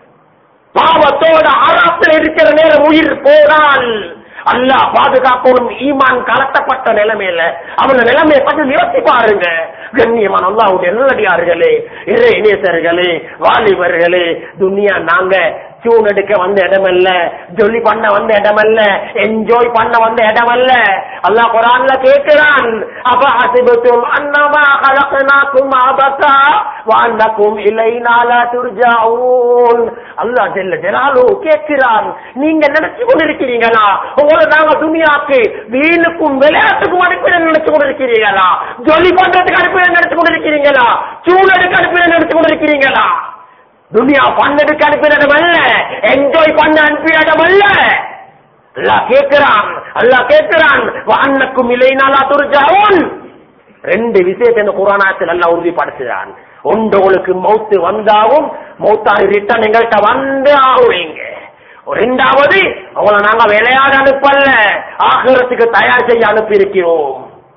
பாவத்தோட ஆராத்தில் இருக்கிற நேரம் உயிர் போனால் அல்லாஹ் பாதுகாப்போடும் ஈமான் கலட்டப்பட்ட நிலைமையில அவன நிலைமையை பற்றி நிறுத்தி பாருங்க கண்ணியமான அல்லாவுடைய நல்லடியார்களே இறை இணையர்களே வாலிபர்களே துனியா நாங்க டியூன் எடுக்க வந்த இடமல்ல ஜொலி பண்ண வந்த இடமல்ல என்ஜாய் பண்ண வந்த இடமல்ல அல்லாஹ் குரான்ல கேட்கிறான் அப்ப ஹசிபத்தும் அன்னமா கலக்கனாக்கும் ஆபத்தா வாண்டக்கும் இலைனால துர்ஜாவூன் அல்லாஹ் ஜெல்ல ஜலாலு கேட்கிறான் நீங்க நினைச்சு கொண்டிருக்கிறீங்களா உங்களை நாங்க துணியாக்கு வீணுக்கும் விளையாட்டுக்கும் அனுப்பிட நினைச்சு கொண்டிருக்கிறீங்களா ஜொலி பண்றதுக்கு அனுப்பிட நினைச்சு கொண்டிருக்கிறீங்களா சூழலுக்கு அனுப்பிட நினைச்சு கொண்டிருக்கிறீங்களா துனியா பண்ணதுக்கு அனுப்பினதும் அல்ல என்ஜாய் பண்ண அனுப்பினதும் அல்ல அல்லாஹ் கேட்கிறான் அல்லாஹ் கேட்கிறான் அன்னக்கும் இல்லைனாலா துர்ஜாவும் ரெண்டு விஷயத்தை இந்த குரானாத்தில் எல்லாம் உறுதிப்படுத்துகிறான் ஒன்று உங்களுக்கு மௌத்து வந்தாவும் மௌத்தாய் ரிட்டன் எங்கள்கிட்ட வந்து ஆகுவீங்க ரெண்டாவது அவங்கள நாங்க விளையாட அனுப்பல்ல ஆகிறதுக்கு தயார் செய்ய அனுப்பி இருக்கிறோம்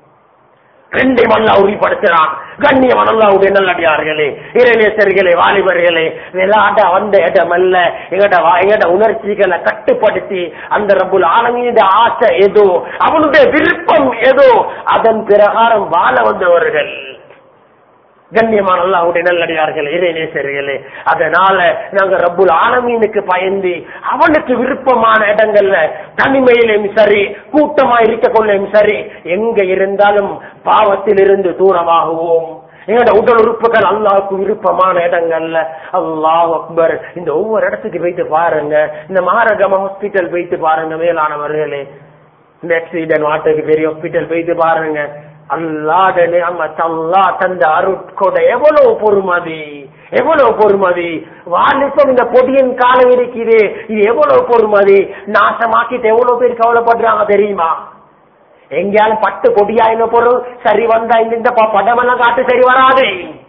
ரெண்டை மல்லா உறுதிப்படுத்துறான் கண்ணியம் அல்லாவுடைய நல்லடியார்களே இறைநேசர்களே வாலிபர்களே விளையாட வந்த இடமல்ல எங்கட வா- எங்கட உணர்ச்சிகளை கட்டுப்படுத்தி அந்த ரப்புல் ஆலமீனுடைய ஆசை ஏதோ அவனுடைய விருப்பம் ஏதோ அதன் பிரகாரம் வாழ வந்தவர்கள் கண்ணியமான அல்லாஹ்வுடைய நல்லடியார்களே இறைநேசர்களே அதனால நாங்க ரப்புல் ஆலமீனுக்கு பயந்து அவனுக்கு விருப்பமான இடங்கள்ல தனிமையிலும் சரி கூட்டமா இருக்க கொள்ளையும் சரி எங்க இருந்தாலும் பாவத்தில் இருந்து தூரமாகுவோம் எங்களோட உடல் உறுப்புகள் அல்லாவுக்கு விருப்பமான இடங்கள்ல அல்லாஹ் அக்பர் இந்த ஒவ்வொரு இடத்துக்கு போயிட்டு பாருங்க இந்த மாரகம ஹாஸ்பிட்டல் போயிட்டு பாருங்க மேலானவர்களே இந்த ஆக்சிடென்ட் வாட்டுக்கு பெரிய ஹாஸ்பிட்டல் போயிட்டு பாருங்க அல்லாத நியமத் அல்லா தந்த அருட்கொடை எவ்வளவு பொறுமதி எவ்வளவு பொறுமதி வாலிப்பம் இந்த பொடியின் காலம் இருக்குது இது எவ்வளவு பொறுமதி நாசமாக்கிட்டு எவ்வளவு பேர் கவலைப்படுறாங்க தெரியுமா எங்கேயாலும் பட்டு பொடியாயின பொருள் சரி வந்தா இந்த இந்த ப- படமெல்லாம் காட்டு சரி வராது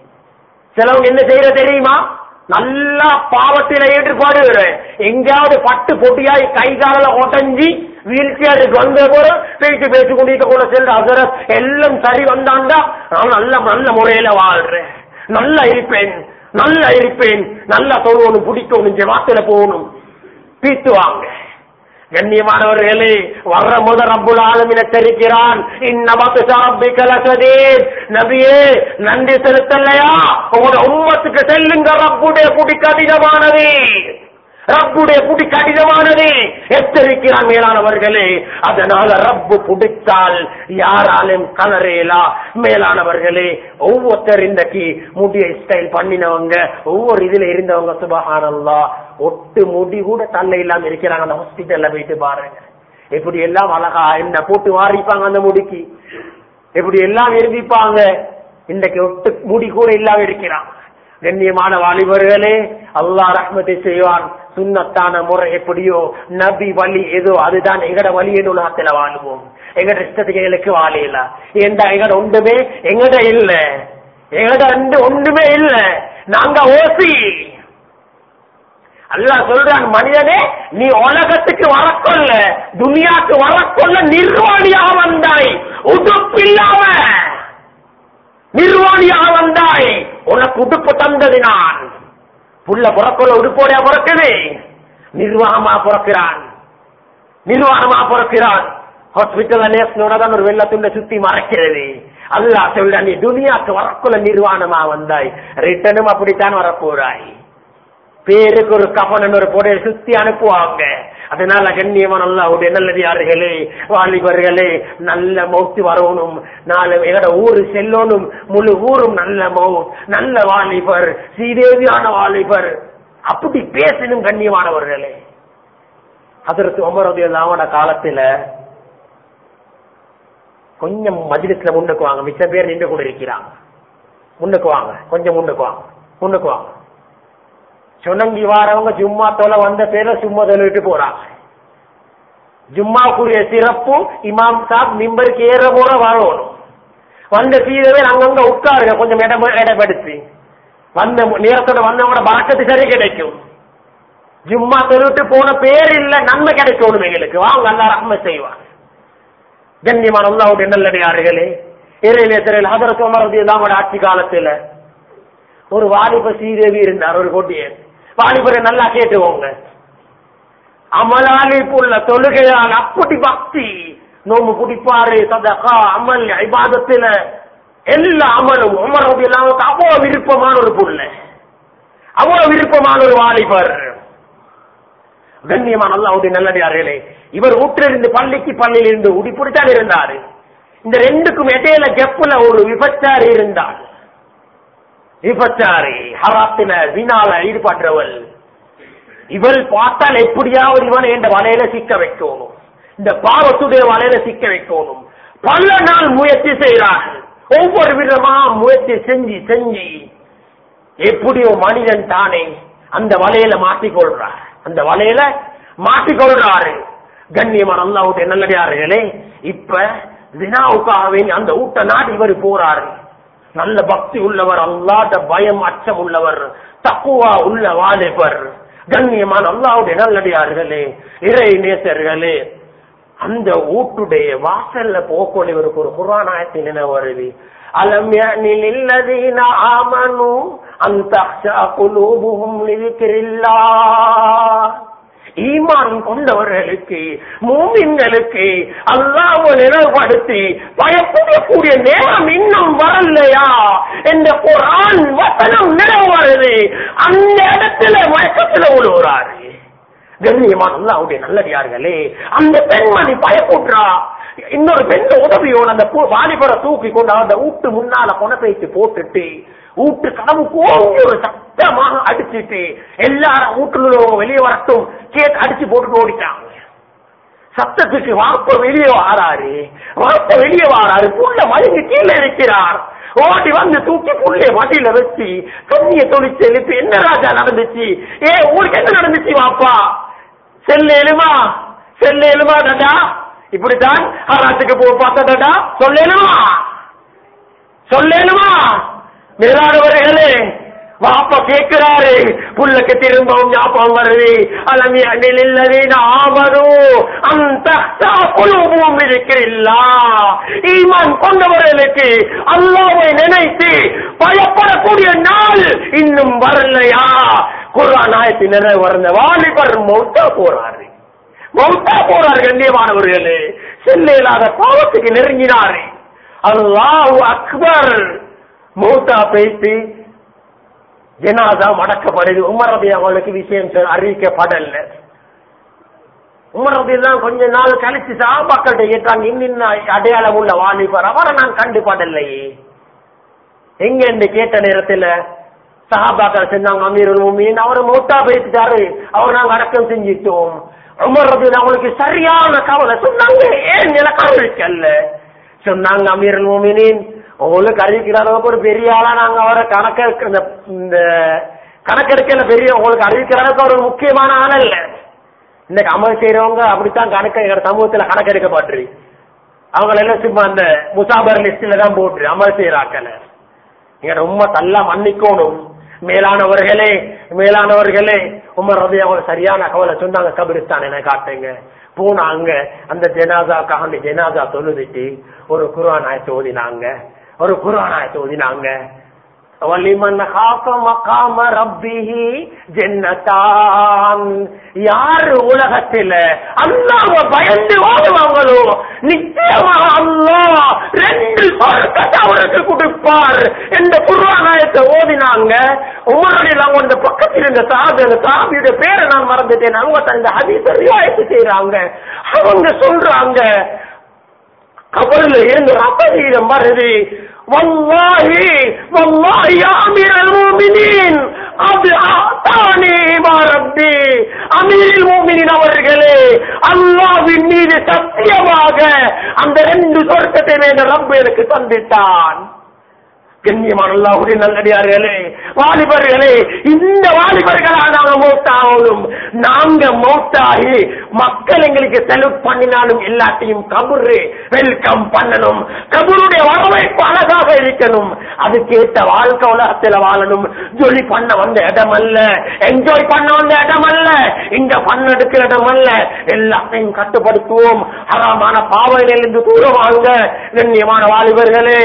சிலவங்க என்ன செய்யற தெரியுமா நல்லா பாவத்தில ஈடுபாடு எங்கேயாவது பட்டு பொட்டியாய் கை கால உடஞ்சி வீல் சேருக்கு வந்த போது பேச்சு பேச்சு கொண்டிருக்க கூட செல்ற அதர எல்லாம் சரி வந்தாண்டா நான் நல்ல நல்ல முறையில வாழ்றேன் நல்லா இருப்பேன் நல்லா இருப்பேன் நல்லா தொழுவணும் பிடிக்கணும் ஜெவாத்துல போகணும் பீத்துவாங்க கண்ணியமானவர்களே வர்ற முத ரப்புல் ஆலமின தெரிக்கிறான் இன்னமத்து சாப்பிக்கலசதீர் நபியே நன்றி செலுத்தலையா உங்களோட உம்மத்துக்கு செல்லுங்க ரப்புடைய குடி கடினமானது ரப்புடைய குடி கடினமானது எச்சரிக்கிறான் மேலானவர்களே அதனால ரப்பு பிடித்தால் யாராலும் கலரேலா மேலானவர்களே ஒவ்வொருத்தர் இன்றைக்கு முடிய ஸ்டைல் பண்ணினவங்க ஒவ்வொரு இதுல இருந்தவங்க சுபஹானல்லா ஒட்டு முடி கூட தள்ள இல்லாம இருக்கிறாங்க அந்த ஹாஸ்பிட்டல்ல போயிட்டு பாருங்க எப்படி எல்லாம் அழகா என்ன போட்டு வாரிப்பாங்க அந்த முடிக்கு எப்படி எல்லாம் இருந்திப்பாங்க இன்றைக்கு ஒட்டு முடி கூட இல்லாம இருக்கிறான் கண்ணியமான வாலிபர்களே அல்லாஹ் ரஹ்மத்தை செய்வான் சுன்னத்தான முறை எப்படியோ நபி வழி ஏதோ அதுதான் எங்கட வழி உலகத்துல வாழுவோம் எங்கட இஷ்டத்துக்கு எங்களுக்கு வாழையில ஏண்டா எங்கட ஒன்றுமே எங்கட இல்ல எங்கட ரெண்டு ஒன்றுமே இல்ல நாங்க ஓசி அல்லாஹ் சொல்றான் மனிதனே நீ உலகத்துக்கு வரக்கொள்ள துனியாக்கு வரக்கொள்ள நிர்வாணியாக வந்தாய் உடுப்பில்லாம நிர்வாணியாக வந்தாய் உனக்கு உடுப்பு தந்தது நான் புள்ள புறக்கொள்ள உடுப்போடையா பிறக்குது நிர்வாகமா பிறக்கிறான் நிர்வாகமா பிறக்கிறான் ஹாஸ்பிட்டல்ல நேசனோட தான் ஒரு வெள்ளத்துள்ள சுத்தி மறைக்கிறது அல்லாஹ் சொல்ற நீ துனியாக்கு வரக்குள்ள நிர்வாணமா வந்தாய் ரிட்டனும் அப்படித்தான் வரப்போறாய் பேருக்கு ஒரு கபனன் ஒரு புடைய சுத்தி அனுப்புவாங்க அதனால கண்ணியமான அல்லாவுடைய நல்லடியார்களே வாலிபர்களே நல்ல மௌத்து வரணும் நாலு எங்கட ஊரு செல்லணும் முழு ஊரும் நல்ல மௌத் நல்ல வாலிபர் ஸ்ரீதேவியான வாலிபர் அப்படி பேசணும் கண்ணியமானவர்களே அதற்கு ஒமரது அவனோட காலத்துல கொஞ்சம் மஜ்லிஸ்ல முன்னுக்கு வாங்க மிச்ச பேர் நின்று கூட இருக்கிறாங்க முன்னுக்கு வாங்க கொஞ்சம் முன்னுக்கு வாங்க முன்னுக்கு வாங்க சுணங்கி வாரவங்க ஜும்மா தொலை வந்த பேர்ல சும்மா தொலைவிட்டு போறாங்க ஜும்மாக்குரிய சிறப்பு இமாம் சாப் மிம்பருக்கு ஏற போற வரணும் வந்த சீதவே அங்கங்க உட்காருங்க கொஞ்சம் இடம் இடப்படுத்தி வந்த நேரத்தோட வந்தவங்களோட பறக்கத்து சரி கிடைக்கும் ஜும்மா தொழுவிட்டு போன பேர் இல்ல நன்மை கிடைக்கணும் எங்களுக்கு வாங்க அல்லா ரஹ்ம செய்வாங்க கண்ணியமான அல்லாவுடைய நல்லடியார்களே இறைநேசரில் ஹதரத் உமர் ரலியல்லாஹு ஆட்சி காலத்துல ஒரு வாலிப ஸ்ரீதேவி இருந்தார் ஒரு கொட்டியர் வாலிபரை நல்லா கேட்டுவோங்க அமலாளிப்புள்ள தொழுகையால் அப்படி பக்தி நோம்பு குடிப்பாரு சதகா அமல் ஐபாதத்துல எல்லா அமலும் உமர் ரலியல்லாஹு அவ்வளவு விருப்பமான ஒரு புள்ள அவ்வளவு விருப்பமான ஒரு வாலிபர் கண்ணியமான அல்லாவுடைய நல்லடியார்களே இவர் ஊற்றிலிருந்து பள்ளிக்கு பள்ளியில் இருந்து உடிப்பிடித்தான் இருந்தாரு இந்த ரெண்டுக்கும் இடையில கெப்புல ஒரு விபச்சாரி இருந்தார் விபச்சாரி ஹராத்தின வினால ஈடுபடுறவள் இவள் பார்த்தால் எப்படியாவது இவனை இந்த வலையில சிக்க வைக்கணும் இந்த பாவத்துடைய வலையில சிக்க வைக்கணும் பல நாள் முயற்சி செய்கிறார்கள் ஒவ்வொரு விதமா முயற்சி செஞ்சு செஞ்சு எப்படியோ மனிதன் தானே அந்த வலையில மாட்டிக்கொள்றார் அந்த வலையில மாட்டிக்கொள்றாரு கண்ணியமான அல்லாவுடைய நல்லடியார்களே இப்ப தினாவுக்காக அந்த ஊட்ட நாடு இவர் போறாரு நல்ல பக்தி உள்ளவர் அல்லாத பயம் அச்சம் உள்ளவர் தக்குவா உள்ள வாலிபர் கண்ணியமான அல்லாவுடைய நல்லடியார்களே இறை நேசர்களே அந்த ஊட்டுடைய வாசல்ல போக்கோல் இவருக்கு ஒரு புராணாயத்தின் நினைவு வருது அலம் யஅனில் இல்லதீன ஆமனு அன் தக்ஷா குலூபுஹும் லிذிக்ரில்லாஹ் ஈமான் கொண்டவர்களுக்கு மூமின்களுக்கு அல்லாஹ் நினைவுபடுத்தி பயப்படக்கூடிய நேரம் இன்னும் வரலையா என்ற குரான் வசனம் நினைவு வருது அந்த இடத்துல மயக்கத்துல உழுவுறாரு கண்ணியமான அல்லாவுடைய நல்லடியார்களே அந்த பெண்மணி பயப்படுறா இன்னொரு பெண் உதவியோட அந்த பூ- வாலிபரை தூக்கி கொண்டு அந்த வீட்டு முன்னால கொணப்பைத்து போட்டுட்டு வீட்டு கதவு கோங்கி ஒரு சத்தமாக அடிச்சிட்டு எல்லாரும் வீட்டுல உள்ளவங்க வெளியே வரட்டும் கேட்டு அடிச்சு போட்டு ஓடிட்டாங்க சத்தத்துக்கு வாப்ப வெளியே வாராரு வாப்ப வெளியே வாராரு புள்ள மயங்கி கீழே இருக்கிறார் ஓடி வந்து தூக்கி புள்ளைய மடியில வச்சு கண்ணிய தொழிச்சு எழுப்பி என்ன ராஜா நடந்துச்சு ஏ ஊருக்கு என்ன நடந்துச்சு வாப்பா செல்லு எழுமா செல்லு எழுமா டாடா இப்படித்தான் ஹராத்துக்கு போ பார்த்தா டாடா சொல்லலுமா சொல்லலுமா மேலானவர்களே வாப்பா கேட்கிறாரு புள்ளக்கு திரும்பவும் ஞாபகம் வருது அலமி அணில் ஆவரு அந்த குழுவும் இருக்கிறில்லா ஈமான் கொண்டவர்களுக்கு அல்லாவை நினைத்து பயப்படக்கூடிய நாள் இன்னும் வரலையா குர்ஆன் ஆயத்தின் நிறைவு வந்த வாலிபர் மௌத்தா போறாரு மௌத்தா போறாரு கண்ணியமானவர்களே செல்ல இல்லாத பாவத்துக்கு நெருங்கினாரு அல்லாஹ் அக்பர் மௌத்தா பேசி ஜனாதா மடக்கப்படுது உமர் ரபி அவங்களுக்கு விஷயம் சொ- அறிவிக்கப்படல உமர் ரபி தான் கொஞ்ச நாள் கழிச்சு சாபாக்கள்கிட்ட கேட்டாங்க இன்னின்ன அடையாளம் உள்ள வாலிபர் அவரை நான் கண்டுபடலையே எங்க என்று கேட்ட நேரத்துல சஹாபாக்கள் சொன்னாங்க அமீருல் முமீன் அவர் மௌத்தா பேசிட்டாரு அவர் நாங்க அடக்கம் செஞ்சிட்டோம் உமர் ரபி அவங்களுக்கு சரியான கவலை சொன்னாங்க ஏன் எனக்கு அறிவிக்கல்ல சொன்னாங்க அமீருல் முமீனின் உங்களுக்கு அறிவிக்கிற அளவுக்கு ஒரு பெரிய ஆளா நாங்க அவரை கணக்கெடுக்க இந்த- இந்த கணக்கெடுக்கல பெரிய உங்களுக்கு அறிவிக்கிற அளவுக்கு அவர் ஒரு முக்கியமான ஆள் இல்ல இன்னைக்கு அமல் செய்யறவங்க அப்படித்தான் கணக்கு எங்க சமூகத்துல கணக்கெடுக்கப்பட்டு அவங்கள எல்லாம் சும்மா அந்த முசாபர் லிஸ்ட்ல தான் போட்டு அமல் செய்யறாக்கல நீங்க ரொம்ப தள்ள மன்னிக்கணும் மேலானவர்களே மேலானவர்களே உமர் ரபி அவங்க சரியான கவலை சொன்னாங்க கபிரிஸ்தான் என்ன காட்டுங்க போனாங்க அந்த ஜனாசாக்காக ஜனாசா தொழுதுட்டு ஒரு குர்ஆன் ஆயத்தை ஓதினாங்க ஒரு குர்ஆன் ஆயத்தை ஓதினாங்க வலிமன் ஹாஃப மகாம ரப்பிஹி ஜன்னதான் யார் உலகத்துல அல்லாஹ்வ பயந்து வாழ்வாங்களோ நிச்சயமா அல்லாஹ் ரெண்டு சொர்க்கத்தை அவருக்கு கொடுப்பார் என்ற குர்ஆனாயத்தை ஓதினாங்க உமரடியில் அவங்க இந்த பக்கத்தில் இருந்த சாபி அந்த சாபியோட பேரை நான் மறந்துட்டேன் அவங்க தந்த ஹதீஸ ரிவாயத்து செய்யறாங்க அவங்க சொல்றாங்க கபல்ல இருந்து அபதீதம் வருது வல்லாஹி வல்லாஹி யா அமீரல் முஃமினீன் அது ஆத்தானி மா ரப்பி அமீரில் முஃமினீன் அவர்களே அல்லாஹ்வின் மீது சத்தியமாக அந்த ரெண்டு சொர்க்கத்தை வேண்ட ரப்பு எனக்கு தந்திட்டான் கண்ணியமான அல்லாஹுடைய நல்லடியார்களே வாலிபர்களே இந்த வாலிபர்களா நாங்க மௌத்தாகணும் நாங்க மௌத்தாகி மக்கள் எங்களுக்கு செலவு பண்ணினாலும் எல்லாத்தையும் கபுரு வெல்கம் பண்ணணும் கபருடைய வரவேற்பு அழகாக இருக்கணும் அதுக்கேற்ற வாழ்க்கை உலகத்துல வாழணும் ஜொலி பண்ண வந்த இடம் அல்ல என்ஜாய் பண்ண வந்த இடம் அல்ல இங்க பண்ண எடுக்கிற இடம் அல்ல எல்லாத்தையும் கட்டுப்படுத்துவோம் ஹராமான பாவையிலிருந்து தூரமாங்க கண்ணியமான வாலிபர்களே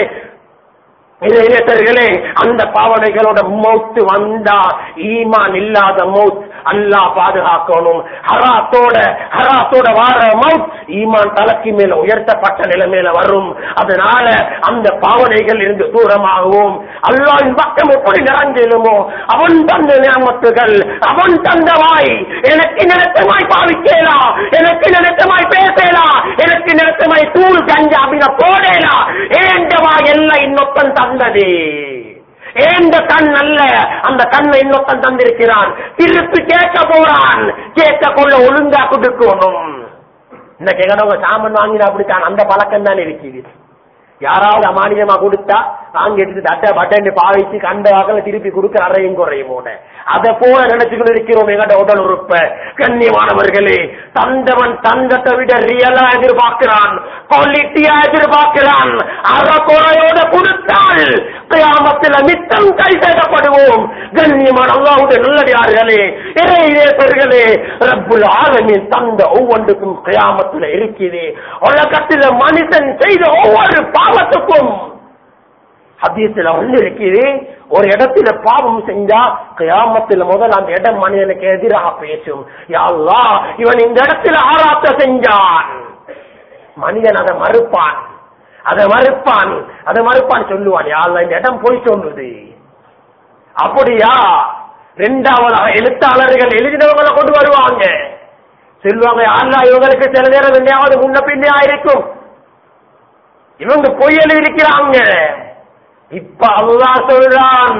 இளைஞர்களே அந்த பாவனைகளோட மௌத்து வந்தா ஈமான் இல்லாத மௌத் அல்லாஹ் பாதுகாக்கணும் ஹராத்தோட ஹராத்தோட வார மௌத் ஈமான் தலைக்கு மேல உயர்த்தப்பட்ட நிலைமையில வரும் அதனால அந்த பாவனைகள் இருந்து தூரமாகவும் அல்லாஹ்வின் பக்கம் எப்படி நிறைஞ்சிலுமோ அவன் தந்த நியமத்துகள் அவன் தந்த வாய் எனக்கு நினைத்தமாய் பாவிக்கலாம் எனக்கு நினைத்தமாய் பேசலாம் எனக்கு நினைத்தமாய் தூள் கஞ்சா அப்படின்னா போடலாம் ஏண்டவா எல்லாம் இன்னொத்தன் தந்தது ஏந்த கண் அல்ல அந்த கண்ணை இன்னொத்தன் தந்திருக்கிறான் திருப்பி கேட்க போறான் கேட்க கொள்ள ஒழுங்கா கொடுக்கணும் இந்த கேட்கறவங்க சாமான் வாங்கினா அப்படித்தான் அந்த பழக்கம் தான் இருக்குது யாராவது அமானியமா கொடுத்தா வாங்கி எடுத்து தட்டை பட்டை பாவிச்சு கண்ட வாக்கில திருப்பி கொடுக்க அறையும் குறையும் போன அதை போல நினைச்சுக்கிட்டு இருக்கிறோம் எங்கட உடல் உறுப்ப கண்ணியமானவர்களே தந்தவன் தந்தத்தை விட ரியலா எதிர்பார்க்கிறான் குவாலிட்டியா எதிர்பார்க்கிறான் அறக்குறையோட கொடுத்தால் கியாமத்தில் மித்தம் கை செய்யப்படுவோம் கண்ணியமான அல்லாவுடைய நல்லடியார்களே இறைநேசர்களே ரப்புல் ஆலமின் தந்த ஒவ்வொன்றுக்கும் கியாமத்தில் இருக்குது உலகத்தில் மனுஷன் செய்த ஒவ்வொரு பாவத்துக்கும் ஹதீஸ்ல வந்து இருக்குது ஒரு இடத்துல பாவம் செஞ்சா கியாமத்துல முதல் அந்த இடம் மனிதனுக்கு எதிராக பேசும் யா அல்லாஹ் இவன் இந்த இடத்துல ஆராத்த செஞ்சான் மனிதன் அதை மறுப்பான் அதை மறுப்பான் அதை மறுப்பான் சொல்லுவான் யா அல்லாஹ் இந்த இடம் போய் சொல்லுது அப்படியா ரெண்டாவதாக எழுத்தாளர்கள் எழுதினவங்களை கொண்டு வருவாங்க சொல்லுவாங்க அல்லா இவங்களுக்கு சில நேரம் என்னையாவது முன்ன பின்னே ஆயிருக்கும் இவங்க பொய் எழுதியிருக்கிறாங்க இப்ப அல்லாஹ் சொல்றான்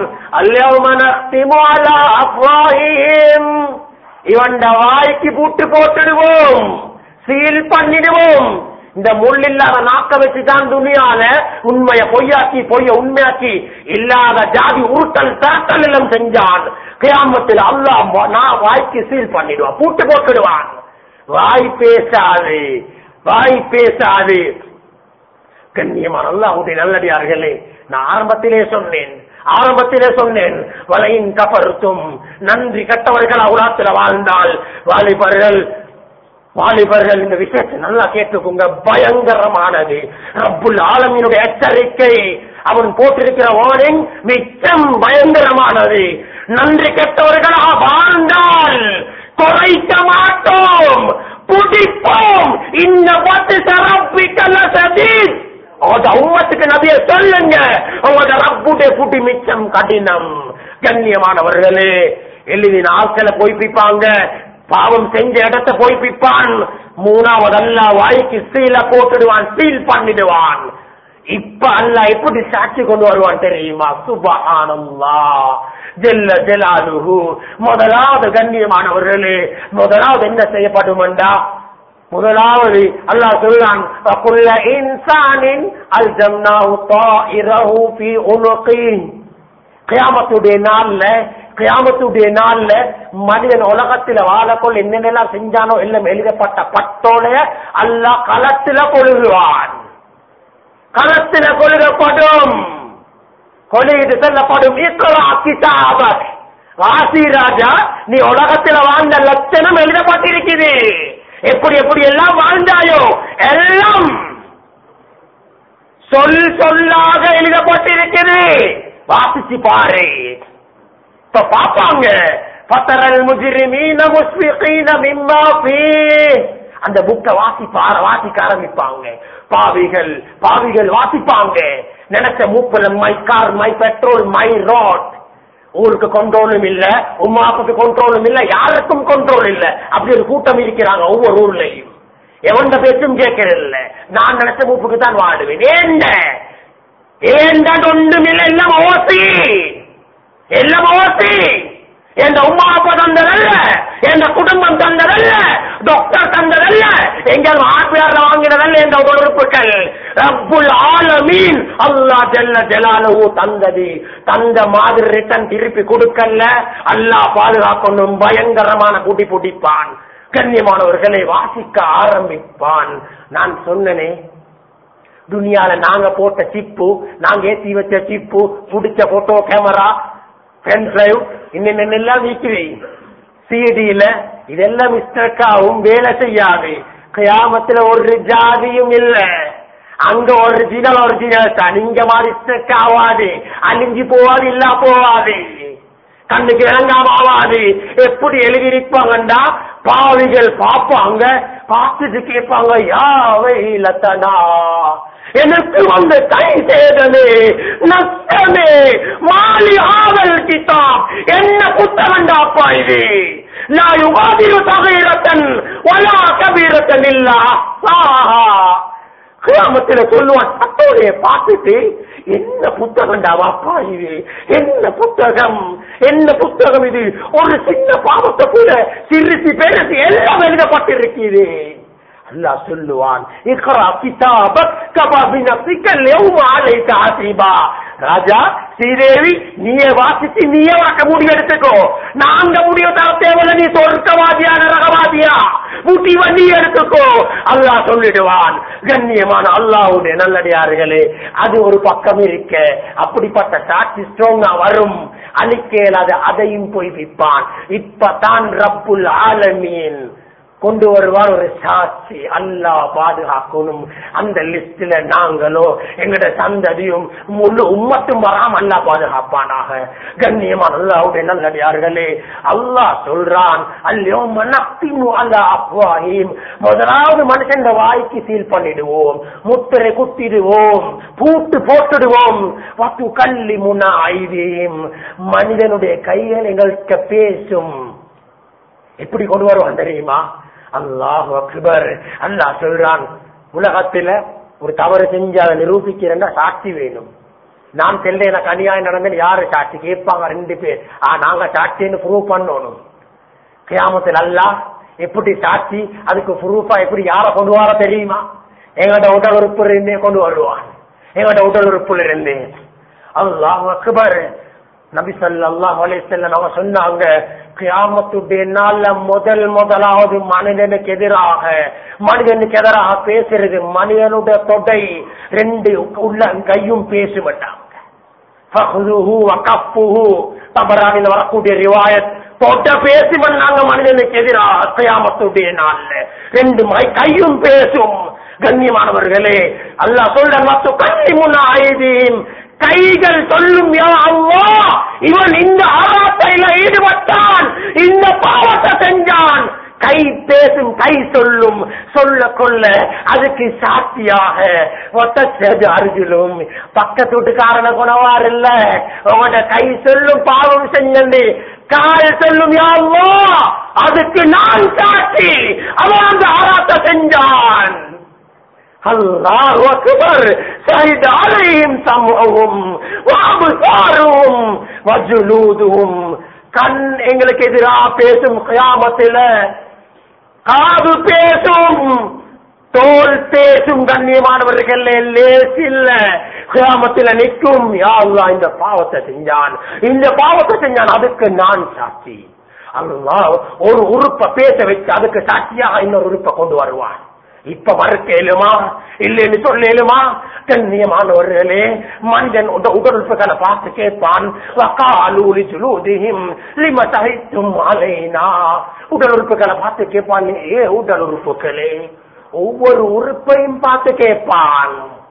அல்லாஹ் இவன் வாய்க்கு பூட்டு போட்டுடுவோம் சீல் பண்ணிடுவோம் இந்த முள் இல்லாத நாக்க வச்சுதான் துணியால உண்மைய பொய்யாக்கி பொய்ய உண்மையாக்கி இல்லாத ஜாதி உருட்டல் தரட்டல் எல்லாம் செஞ்சான் கியாமத்தில் அல்லாஹ் நான் வாய்க்கு சீல் பண்ணிடுவான் பூட்டு போட்டுடுவான் வாய் பேசாது வாய் பேசாது கண்ணியமான அல்லாஹுடைய நல்லடியார்களே நான் ஆரம்பத்திலே சொன்னேன் ஆரம்பத்திலே சொன்னேன் வலையின் கபருத்தும் நன்றி கட்டவர்கள் அவுராத்துல வாழ்ந்தால் வாலிபர்கள் வாலிபர்கள் இந்த விஷயத்தை நல்லா கேட்டுக்கோங்க பயங்கரமானது ரப்புல் ஆலமினுடைய எச்சரிக்கை அவன் போட்டிருக்கிற வார்னிங் மிச்சம் பயங்கரமானது நன்றி கெட்டவர்களாக வாழ்ந்தால் குறைக்க மாட்டோம் புடிப்போம் இந்த பத்து சிறப்பிக்கல சதீஷ் உங்களோட உம்மத்துக்கு நபிய சொல்லுங்க உங்களோட ரப்புடைய குட்டி மிச்சம் கடினம் கண்ணியமானவர்களே எழுதி நாட்களை பொய்ப்பிப்பாங்க பாவம் செஞ்ச இடத்தை பொய்ப்பிப்பான் மூணாவது அல்ல வாய்க்கு சீல போட்டுடுவான் சீல் பண்ணிடுவான் இப்ப அல்ல எப்படி சாட்சி கொண்டு வருவான் தெரியுமா சுபஹானல்லா ஜெல்ல ஜெலாலுஹு முதலாவது கண்ணியமானவர்களே முதலாவது என்ன செய்யப்படுமெண்டா முதலாவது அல்லாஹ் சொல்றான் குல்ல இன்சானின் அல்ஜம்னாஹு தாயிரஹு ஃபீ உனுகி கியாமத்துடைய நாள்ல கியாமத்துடைய நாள்ல மனிதன் உலகத்துல வாழக்கொள் என்னென்னலாம் செஞ்சானோ எல்லாம் எழுதப்பட்ட பட்டோட அல்லாஹ் களத்துல கொழுகுவான் களத்துல கொழுகப்படும் கொழுகிட்டு செல்லப்படும் இக்கலா கிதாபக் வாசி ராஜா நீ உலகத்துல வாழ்ந்த லட்சணம் எழுதப்பட்டிருக்குது எப்படி எப்படி எல்லாம் வாழ்ந்தாயோ எல்லாம் சொல் சொல்லாக எழுதப்பட்டிருக்குது வாசிச்சு பாரு இப்ப பாப்பாங்க பத்தரல் முஜிரிமீன முஸ்பிகீன மிம்மா ஃபீ அந்த புக்க வாசிப்பார வாசிக்க ஆரம்பிப்பாங்க பாவிகள் பாவிகள் வாசிப்பாங்க நினைச்ச மூப்புல my car my petrol my road ஊருக்கு கண்ட்ரோலும் இல்ல உமாப்புக்கு கண்ட்ரோலும் இல்ல யாருக்கும் கண்ட்ரோல் இல்ல அப்படி ஒரு கூட்டம் இருக்கிறாங்க ஒவ்வொரு ஊர்லயும் எவன்ட பேச்சும் கேட்கறது இல்ல நான் நினைச்ச மூப்புக்கு தான் வாடுவேன் ஏண்ட ஏண்ட ஒன்றும் இல்ல எல்லாம் ஓசி எல்லாம் ஓசி எந்த உமா அப்பா தந்ததல்ல எந்த குடும்பம் தந்ததல்ல டாக்டர் தந்ததல்ல எங்கள் ஆர்பிஆர்ல வாங்கினதல்ல எந்த உறுப்புகள் ரப்புல் ஆலமீன் அல்லாஹ் ஜல்ல ஜலாலுஹு தந்தது தந்த மாதிரி ரிட்டன் திருப்பி கொடுக்கல அல்லாஹ் பாதுகாக்கணும் பயங்கரமான குடி புடிப்பான் கண்ணியமானவர்களை வாசிக்க ஆரம்பிப்பான் நான் சொன்னனே துனியால நாங்க போட்ட சிப்பு நாங்க ஏத்தி வச்ச சிப்பு புடிச்ச போட்டோ கேமரா பென் டிரைவ் இன்னென்னெல்லாம் நீக்குவி சிடியில இதெல்லாம் மிஸ்டேக்காவும் வேலை செய்யாது கியாமத்துல ஒரு ஜாதியும் இல்ல அங்க ஒரிஜினல் ஒரிஜினல் தான் இங்க மாதிரி மிஸ்டேக் ஆகாது அழிஞ்சு போவாது இல்ல போவாது கண்ணுக்கு இறங்காம ஆகாது எப்படி எழுதியிருப்பாங்கண்டா பாவிகள் பார்ப்பாங்க பார்த்துட்டு கேட்பாங்க யாவை லத்தனா எனக்கு வந்த கை சேதமே நஷ்டமே மாலி ஆவல் கிதாப் என்ன புத்தகண்டாப்பா இது லா யுகாதிரு சகீரத்தன் வலா கபீரத்தன் இல்லா சாஹா கிராமத்துல சொல்லுவான் அத்தோடைய பார்த்துட்டு என்ன புத்தகம்டா வாப்பா இது என்ன புத்தகம் என்ன புத்தகம் இது ஒரு சின்ன பாவத்தை கூட சிறுசி பெருசி எல்லாம் எழுதப்பட்டிருக்கிறது அல்லாஹ் சொல்லுவான் இக்ரா கிதாபக் கபா பினஃபிக யௌம அலைக ஹஸீபா ராஜா ஸ்ரீதேவி நீயே வாசிச்சு நீயே வாக்க முடிவு எடுத்துக்கோ நாங்க முடிவு தர தேவையில்ல நீ சொர்க்கவாதியா நரகவாதியா முடிவ நீ எடுத்துக்கோ அல்லாஹ் சொல்லிடுவான் கண்ணியமான அல்லாஹ்வுடைய நல்லடியார்களே அது ஒரு பக்கம் இருக்க அப்படிப்பட்ட சாட்சி ஸ்ட்ராங்கா வரும் அழிக்கேல் அது அதையும் போய் விற்பான் இப்பதான் ரப்புல் ஆலமீன் கொண்டு வருவார் ஒரு சாட்சி அல்லாஹ் பாதுகாக்கணும் அந்த லிஸ்ட்ல நாங்களோ எங்கட சந்ததியும் முழு உம்மத்தும் வராம அல்லாஹ் பாதுகாப்பானாக கண்ணியமான அல்லாவுடைய நல்லடியார்களே அல்லாஹ் சொல்றான் அல்லோ மனத்திமு அல்லா அப்வாஹிம் முதலாவது மனுஷன் வாய்க்கு சீல் பண்ணிடுவோம் முத்திரை குத்திடுவோம் பூட்டு போட்டுடுவோம் வத்து கல்லி முன்னா ஐதியும் மனிதனுடைய கைகள் எங்கள்கிட்ட பேசும் எப்படி கொண்டு வருவான் தெரியுமா அல்லாஹ் அக்பர் அல்லாஹ் சொல்றான் உலகத்துல ஒரு தவறு செஞ்சு அதை நிரூபிக்கிறேன்னா சாட்சி வேணும் நான் செல்ல எனக்கு அநியாயம் நடந்தேன்னு யாரு சாட்சி கேட்பாங்க ரெண்டு பேர் ஆ நாங்க சாட்சின்னு ப்ரூவ் பண்ணணும் கியாமத்தில் அல்லாஹ் எப்படி சாட்சி அதுக்கு ப்ரூஃபா எப்படி யார கொண்டு வர தெரியுமா எங்கட உடல் உறுப்புல இருந்தே கொண்டு வருவான் எங்கட உடல் உறுப்புல இருந்தே அல்லாஹ் அக்பர் நபி ஸல்லல்லாஹு அலைஹி வஸல்லம் அவங்க சொன்னாங்க கியாமத்துடைய நாள்ல முதல் முதலாவது மனிதனுக்கு எதிராக மனிதனுக்கு எதிராக பேசுறது மனிதனுடைய தொடை ரெண்டு உள்ள கையும் பேசுமட்டாங்க தபரானில் வரக்கூடிய ரிவாயத் தொட்ட பேசி பண்ணாங்க மனிதனுக்கு எதிராக கியாமத்துடைய நாள்ல ரெண்டு மை கையும் பேசும் கண்ணியமானவர்களே அல்லாஹ் சொல்ற மத்த கண்ணி முன்ன ஆயுதீன் கைகள் சொல்லும் யா அல்லாஹ் இவன் இந்த ஆராத்தையில ஈடுபட்டான் இந்த பாவத்தை செஞ்சான் கை பேசும் கை சொல்லும் சொல்ல கொள்ள அதுக்கு சாட்சியாக ஒத்தச்சது அருகிலும் பக்கத்து வீட்டுக்காரன குணவார் இல்ல உங்களோட கை சொல்லும் பாவம் செஞ்சு கால் சொல்லும் யாவோ அதுக்கு நான் சாட்சி அவன் அந்த ஆராத்த செஞ்சான் அல்லாஹ் அக்பர் ஷஹித அலைஹிம் சம்உஹும் வஅப்சாருஹும் வஜுலூதுஹும் கண் எங்களுக்கு எதிராக பேசும் கியாமத்தில காது பேசும் தோல் பேசும் கண்ணியமானவர்கள் லேசில்ல கிராமத்துல நிற்கும் யா அல்லாஹ் இந்த பாவத்தை செஞ்சான் இந்த பாவத்தை செஞ்சான் அதுக்கு நான் சாட்சி அல்லாஹ் ஒரு உறுப்பை பேச வச்சு அதுக்கு சாட்சியாக இன்னொரு உறுப்பை கொண்டு வருவான் இப்ப மறுக்க இயலுமா இல்லைன்னு சொல்ல இயலுமா கண்ணியமானவர்களே மனிதன் உட உடலுறுப்புகளை பார்த்து கேட்பான் வக்காலூலி சுலூதிஹிம் லிம சஹித்தும் அலைனா உடல் உறுப்புகளை பார்த்து கேட்பான் ஏ உடல் உறுப்புகளே ஒவ்வொரு உறுப்பையும் பார்த்து கேட்பான்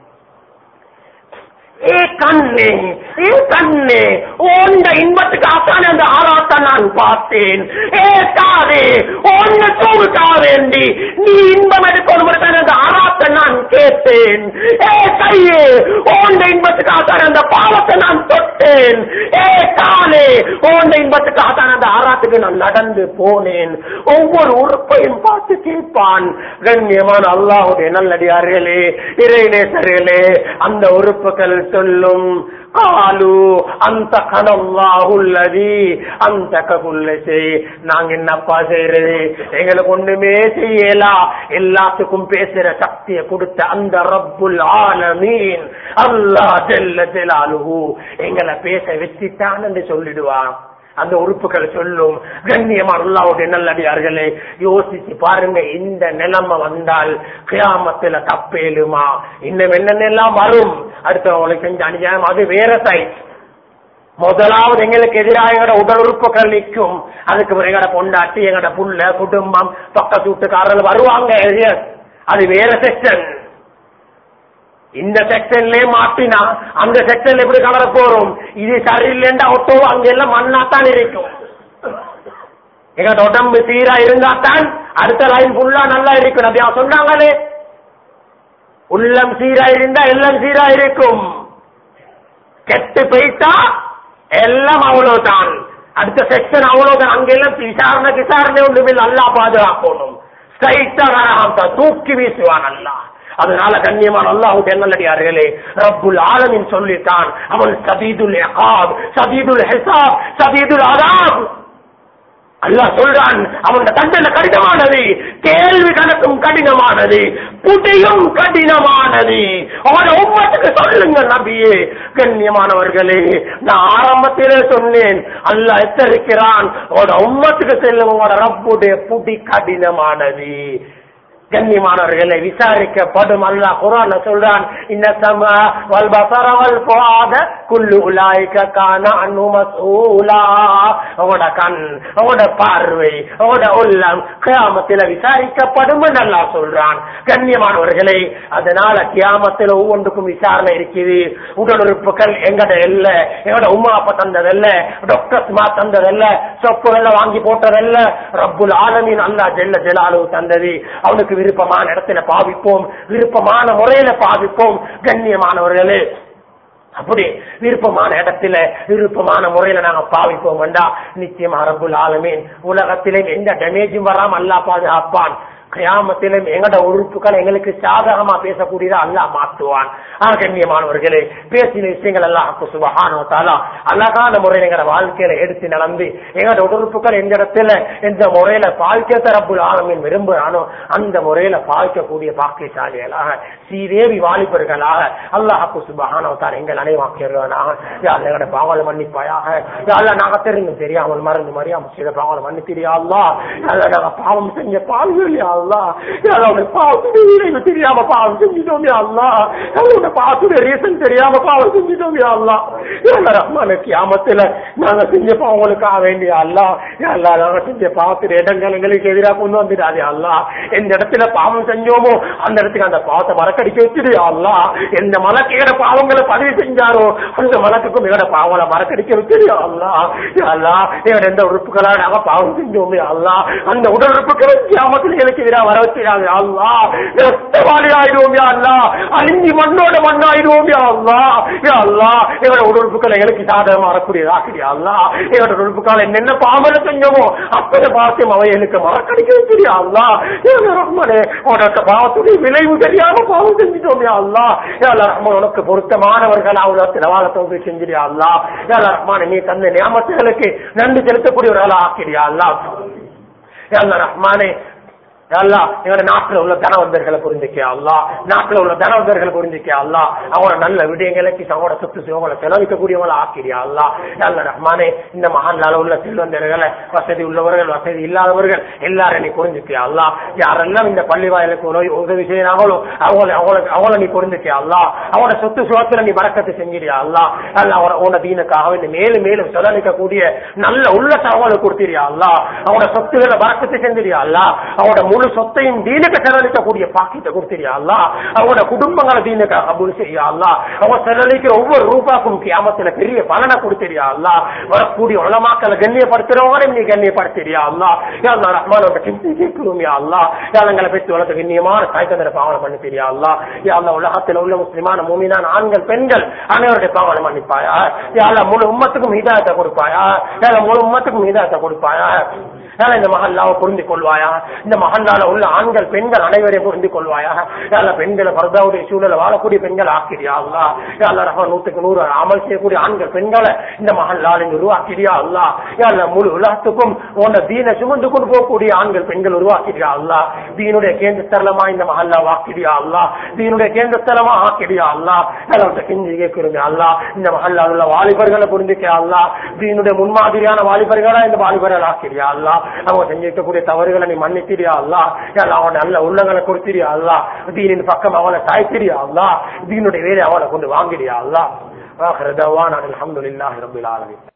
ஏ கண்ணே ஏ கண்ணே உண்ட இன்பத்துக்காக அந்த ஆராத்த நான் பார்த்தேன் ஏ காதே உன்ன தூவுக்கா வேண்டி நீ இன்பம் எடுக்கணும் அந்த ஆராத்த நான் கேட்டேன் ஏ கையே உண்ட இன்பத்துக்காக அந்த பாவத்தை நான் தொட்டேன் ஏ காலே உண்ட இன்பத்துக்காக அந்த ஆராத்துக்கு நான் நடந்து போனேன் ஒவ்வொரு உறுப்பையும் பார்த்து கேட்பான் கண்ணியமான அல்லாஹுடைய நல்லடியார்களே இறைநேசர்களே அந்த உறுப்புகள் சொல்லும் காலு அந்த கனல்லாஹுல்லதி அந்த ககுல்லசே நாங்க என்னப்பா செய்யறது எங்களுக்கு ஒண்ணுமே செய்யலாம் எல்லாத்துக்கும் பேசுற சக்தியை கொடுத்த அந்த ரப்புல் ஆலமீன் அல்லாஹ் ஜல்ல ஜலாலுஹு எங்களை பேச வச்சுட்டான் என்று சொல்லிடுவான் அந்த உறுப்புகள் சொல்லும் கண்ணியமான அல்லாவுடைய நல்லடியார்களே யோசிச்சு பாருங்க இந்த நிலைமை வந்தால் கியாமத்துல தப்பேலுமா இன்னும் என்னென்னலாம் வரும் அடுத்தவங்களுக்கு செஞ்ச அநியாயம் அது வேற சைட் முதலாவது எங்களுக்கு எதிராக எங்களோட உடல் உறுப்புகள் நிற்கும் அதுக்கு பிறகு எங்களோட பொண்டாட்டி எங்களோட புள்ள குடும்பம் பக்கத்து வீட்டுக்காரர்கள் வருவாங்க yes. அது வேற செக்ஷன் இந்த செக்ஷன்லயே மாட்டினா அந்த செக்ஷன்ல எப்படி கலர போறோம் இது சரியில்லைண்டா ஒட்டோ அங்க எல்லாம் மண்ணாத்தான் இருக்கும் எங்க உடம்பு சீரா இருந்தாத்தான் அடுத்த லைன் ஃபுல்லா நல்லா இருக்கும் அப்படியா சொன்னாங்களே உள்ளம் சீரா இருந்தா எல்லாம் சீரா இருக்கும் கெட்டு போயிட்டா எல்லாம் அவ்வளவுதான் அடுத்த செக்ஷன் அவ்வளவுதான் அங்கெல்லாம் விசாரணை விசாரணை ஒன்றுமே நல்லா பாதுகாக்கணும் ஸ்ட்ரைட்டா வராம தூக்கி வீசுவான் நல்லா அதனால கண்ணியமான அல்லாஹுடைய நல்லடியார்களே ரப்புல் ஆலமின் சொல்லிட்டான் அவன் சதீதுல் இகாப் சதீதுல் ஹிசாப் சதீதுல் அதாப் அல்லாஹ் சொல்றான் அவன் தண்டனை கடினமானது கேள்வி கணக்கும் கடினமானது புதியும் கடினமானது அவன் உம்மத்துக்கு சொல்லுங்க நபியே கண்ணியமானவர்களே நான் ஆரம்பத்திலே சொன்னேன் அல்லாஹ் எச்சரிக்கிறான் உங்களோட உம்மத்துக்கு செல்லும் உங்களோட ரப்புடைய புடி கடினமானது கண்ணியமானவர்களை விசாரிக்கப்படும் அல்லா குரான் சொல்றான் இந்த சம வல் பசர வல் புஆத குல்லு உலாய்க கான அன்னு மஸ்ஊலா அவட கண் அவட பார்வை அவட உள்ளம் கியாமத்தில விசாரிக்கப்படும் நல்லா சொல்றான் கண்ணியமானவர்களே அதனால கியாமத்தில் ஒவ்வொன்றுக்கும் விசாரணை இருக்குது உடல் உறுப்புகள் எங்கட இல்ல எங்கட உமா அப்பா தந்ததல்ல டாக்டர்ஸ் மா தந்ததல்ல சொப்புகள்ல வாங்கி போட்டதல்ல ரப்புல் ஆலமீன் அல்லா ஜெல்ல ஜெலாலு தந்தது அவனுக்கு விருப்பமான இடத்துல பாவிப்போம் விருப்பமான முறையில பாவிப்போம் கண்ணியமானவர்களே அப்படி விருப்பமான இடத்துல விருப்பமான முறையில நாங்க பாவிப்போம் வேண்டா நிச்சயமா ரப்புல் ஆலமீன் உலகத்திலே எந்த டேமேஜும் வராம அல்லா பாதுகாப்பான் கிராமத்திலும் எங்கட உறுப்புகள் எங்களுக்கு சாதகமா பேசக்கூடியதா அல்லா மாற்றுவான் கண்ணியமானவர்களே பேசின விஷயங்கள் எல்லாம் சுபகானோத்தாலா அழகான முறையில் எங்கட வாழ்க்கையில எடுத்து நடந்து எங்கட உறுப்புகள் எந்த இடத்துல எந்த முறையில பாய்க்க தரப்பு ஆழமின் விரும்புகிறானோ அந்த முறையில பாய்க்கக்கூடிய பாக்கியசாலிகளாக ஸ்ரீதேவி வாலிபர்களாக அல்லாஹாக்கு சுபகானோத்தால் எங்கள் அனைவாக்கியர்களாக எங்கட பாவலை மன்னிப்பாயாக அல்ல நாங்க தெரிந்து தெரியாமல் மறந்து மறியாமல் செய்த பாவலை மன்னித்திரியா அல்லா அல்ல நாங்க பாவம் செஞ்ச பால்கள் அல்லா அவனுடைய பாவத்துடைய தெரியாம பாவம் செஞ்சிட்டோமே அல்லா அவனோட பாவத்துடைய ரீசன் தெரியாம பாவம் செஞ்சிட்டோமே அல்லா ரஹ்மான கியாமத்துல நாங்க செஞ்ச பாவங்களுக்காக வேண்டிய அல்லா அல்லா நாங்க செஞ்ச பாவத்துடைய இடங்கள் எங்களுக்கு எதிராக கொண்டு வந்துடாதே அல்லா எந்த இடத்துல பாவம் செஞ்சோமோ அந்த இடத்துக்கு அந்த பாவத்தை மறக்கடிக்க வச்சுடு அல்லா எந்த மலக்கையோட பாவங்களை பதிவு செஞ்சாரோ அந்த மலக்குக்கும் எங்கட பாவங்களை மறக்கடிக்க வச்சுடு அல்லா அல்லா எங்கட எந்த உறுப்புகளா நாங்க பாவம் செஞ்சோமே அல்லா அந்த உடல் உறுப்புகளை கியாமத்துல எனக்கு எதிராக வர வச்சுடாங்க அல்லா ரத்தவாளி ஆயிடுவோம் அல்லா அழிஞ்சி மண்ணோட மண்ணாயிடுவோம் அல்லா அல்லா எங்களோட உடற்புக்கள் எங்களுக்கு சாதகமா வரக்கூடியதாக்கிறியா அல்லா எங்களோட உடற்புக்கால என்னென்ன பாவனை செஞ்சோமோ அப்படி பாவத்தையும் அவைகளுக்கு மறக்கடிக்க வச்சிருயா அல்லா ரஹ்மனே உனக்கு பாவத்துடைய விளைவு தெரியாம பாவம் செஞ்சிட்டோமே அல்லா யாழ்லா ரஹ்மான் உனக்கு பொருத்தமானவர்கள் அவ்வளவு வாழத்தோடு செஞ்சிரியா அல்லா யாழ்லா ரஹ்மான் நீ தந்த நியமத்துகளுக்கு நன்றி செலுத்தக்கூடியவர்களா ஆக்கிறியா அல்லா யாழ்லா ரஹ்மானே அல்லா எங்களோட நாட்டுல உள்ள தனவந்தர்களை புரிஞ்சுக்க அல்லா நாட்டுல உள்ள தனவந்தர்களை புரிஞ்சுக்க அல்லா அவங்களோட நல்ல விடயங்களுக்கு அவங்களோட சொத்து சிவங்களை செலவிக்கக்கூடியவங்களை ஆக்கிறியா அல்லா அல்ல ரஹ்மானே இந்த மகான்லால உள்ள செல்வந்தர்களை வசதி உள்ளவர்கள் வசதி இல்லாதவர்கள் எல்லாரும் நீ புரிஞ்சுக்க அல்லா யாரெல்லாம் இந்த பள்ளி வாயிலுக்கு உதவி உதவி செய்யறாங்களோ அவங்கள அவங்களுக்கு அவங்கள நீ புரிஞ்சுக்க அல்லா அவங்களோட சொத்து சுகத்துல நீ வரக்கத்து செஞ்சிரியா அல்லா அல்ல அவரை உன தீனுக்காக இந்த மேலும் மேலும் செலவழிக்கக்கூடிய நல்ல உள்ள அவங்களுக்கு கொடுத்திரியா அல்லா அவங்களோட சொத்துக்களை வரக்கத்து செஞ்சிரியா அல்லா அவங்களோட முழு சொத்தையும் தீனுக்கு செலவழிக்கக்கூடிய பாக்கியத்தை கொடுத்திரியா அல்லா அவங்களோட குடும்பங்களை தீனுக்கு கபூல் செய்யா அல்லா அவங்க செலவழிக்கிற ஒவ்வொரு ரூபாக்கும் கியாமத்துல பெரிய பலனை கொடுத்திரியா அல்லா வரக்கூடிய உலமாக்களை கண்ணியப்படுத்துறவங்களையும் நீ கண்ணியப்படுத்திரியா அல்லா யாழ்லா ரஹ்மானோட கிண்டி கேட்கிறோம் யா அல்லா யாழங்களை பெற்று வளர்த்த கண்ணியமான காய்கந்தர பாவனை பண்ணி தெரியா அல்லா யாழ்லா உலகத்தில் உள்ள முஸ்லிமான மூமினான ஆண்கள் பெண்கள் அனைவருடைய பாவனை மன்னிப்பாயா யாழ்லா முழு உம்மத்துக்கும் ஹிதாயத்தை கொடுப்பாயா யாழ முழு உம்மத்துக்கும் ஹிதாயத்தை கொடுப்பாயா யாழ இந்த மகல்லாவை புரிந்து கொள்வாயா இந்த மகல்லால உள்ள ஆண்கள் பெண்கள் அனைவரையும் புரிந்து கொள்வாயா யாழ பெண்களை பரதாவுடைய சூழலை வாழக்கூடிய பெண்கள் ஆக்கிறியா அல்லா யாழ ரஹா நூத்துக்கு நூறு அமல் செய்யக்கூடிய ஆண்கள் பெண்களை இந்த மகல்லால் இங்கு உருவாக்கிறியா அல்லா யாழ முழு உலகத்துக்கும் உன்ன தீனை சுமந்து கொண்டு போகக்கூடிய ஆண்கள் பெண்கள் உருவாக்கிறியா அல்லா தீனுடைய கேந்திர ஸ்தலமா இந்த மஹல்லா வாக்கிறியா அல்லா தீனுடைய கேந்திர ஸ்தலமா ஆக்கிறியா அல்லா யாழ்கிட்ட கெஞ்சி கேட்கிறோம் அல்லா இந்த மஹல்லா உள்ள வாலிபர்களை புரிஞ்சுக்க அல்லா தீனுடைய முன்மாதிரியான வாலிபர்களா இந்த வாலிபர்கள் ஆக்கிறியா அல்லா அவங்க செஞ்சிருக்கக்கூடிய தவறுகளை நீ மன்னிக்கிறியா அல்லா யாழ்லா அவன் நல்ல உள்ளங்களை கொடுத்திரியா அல்லா தீனின் பக்கம் அவனை சாய்த்திரியா அல்லா தீனுடைய வேலை அவனை கொண்டு வாங்கிறியா அல்லா ஆஹிர தவான் அல்ஹம்துலில்லாஹி ரப்பில் ஆலமீன்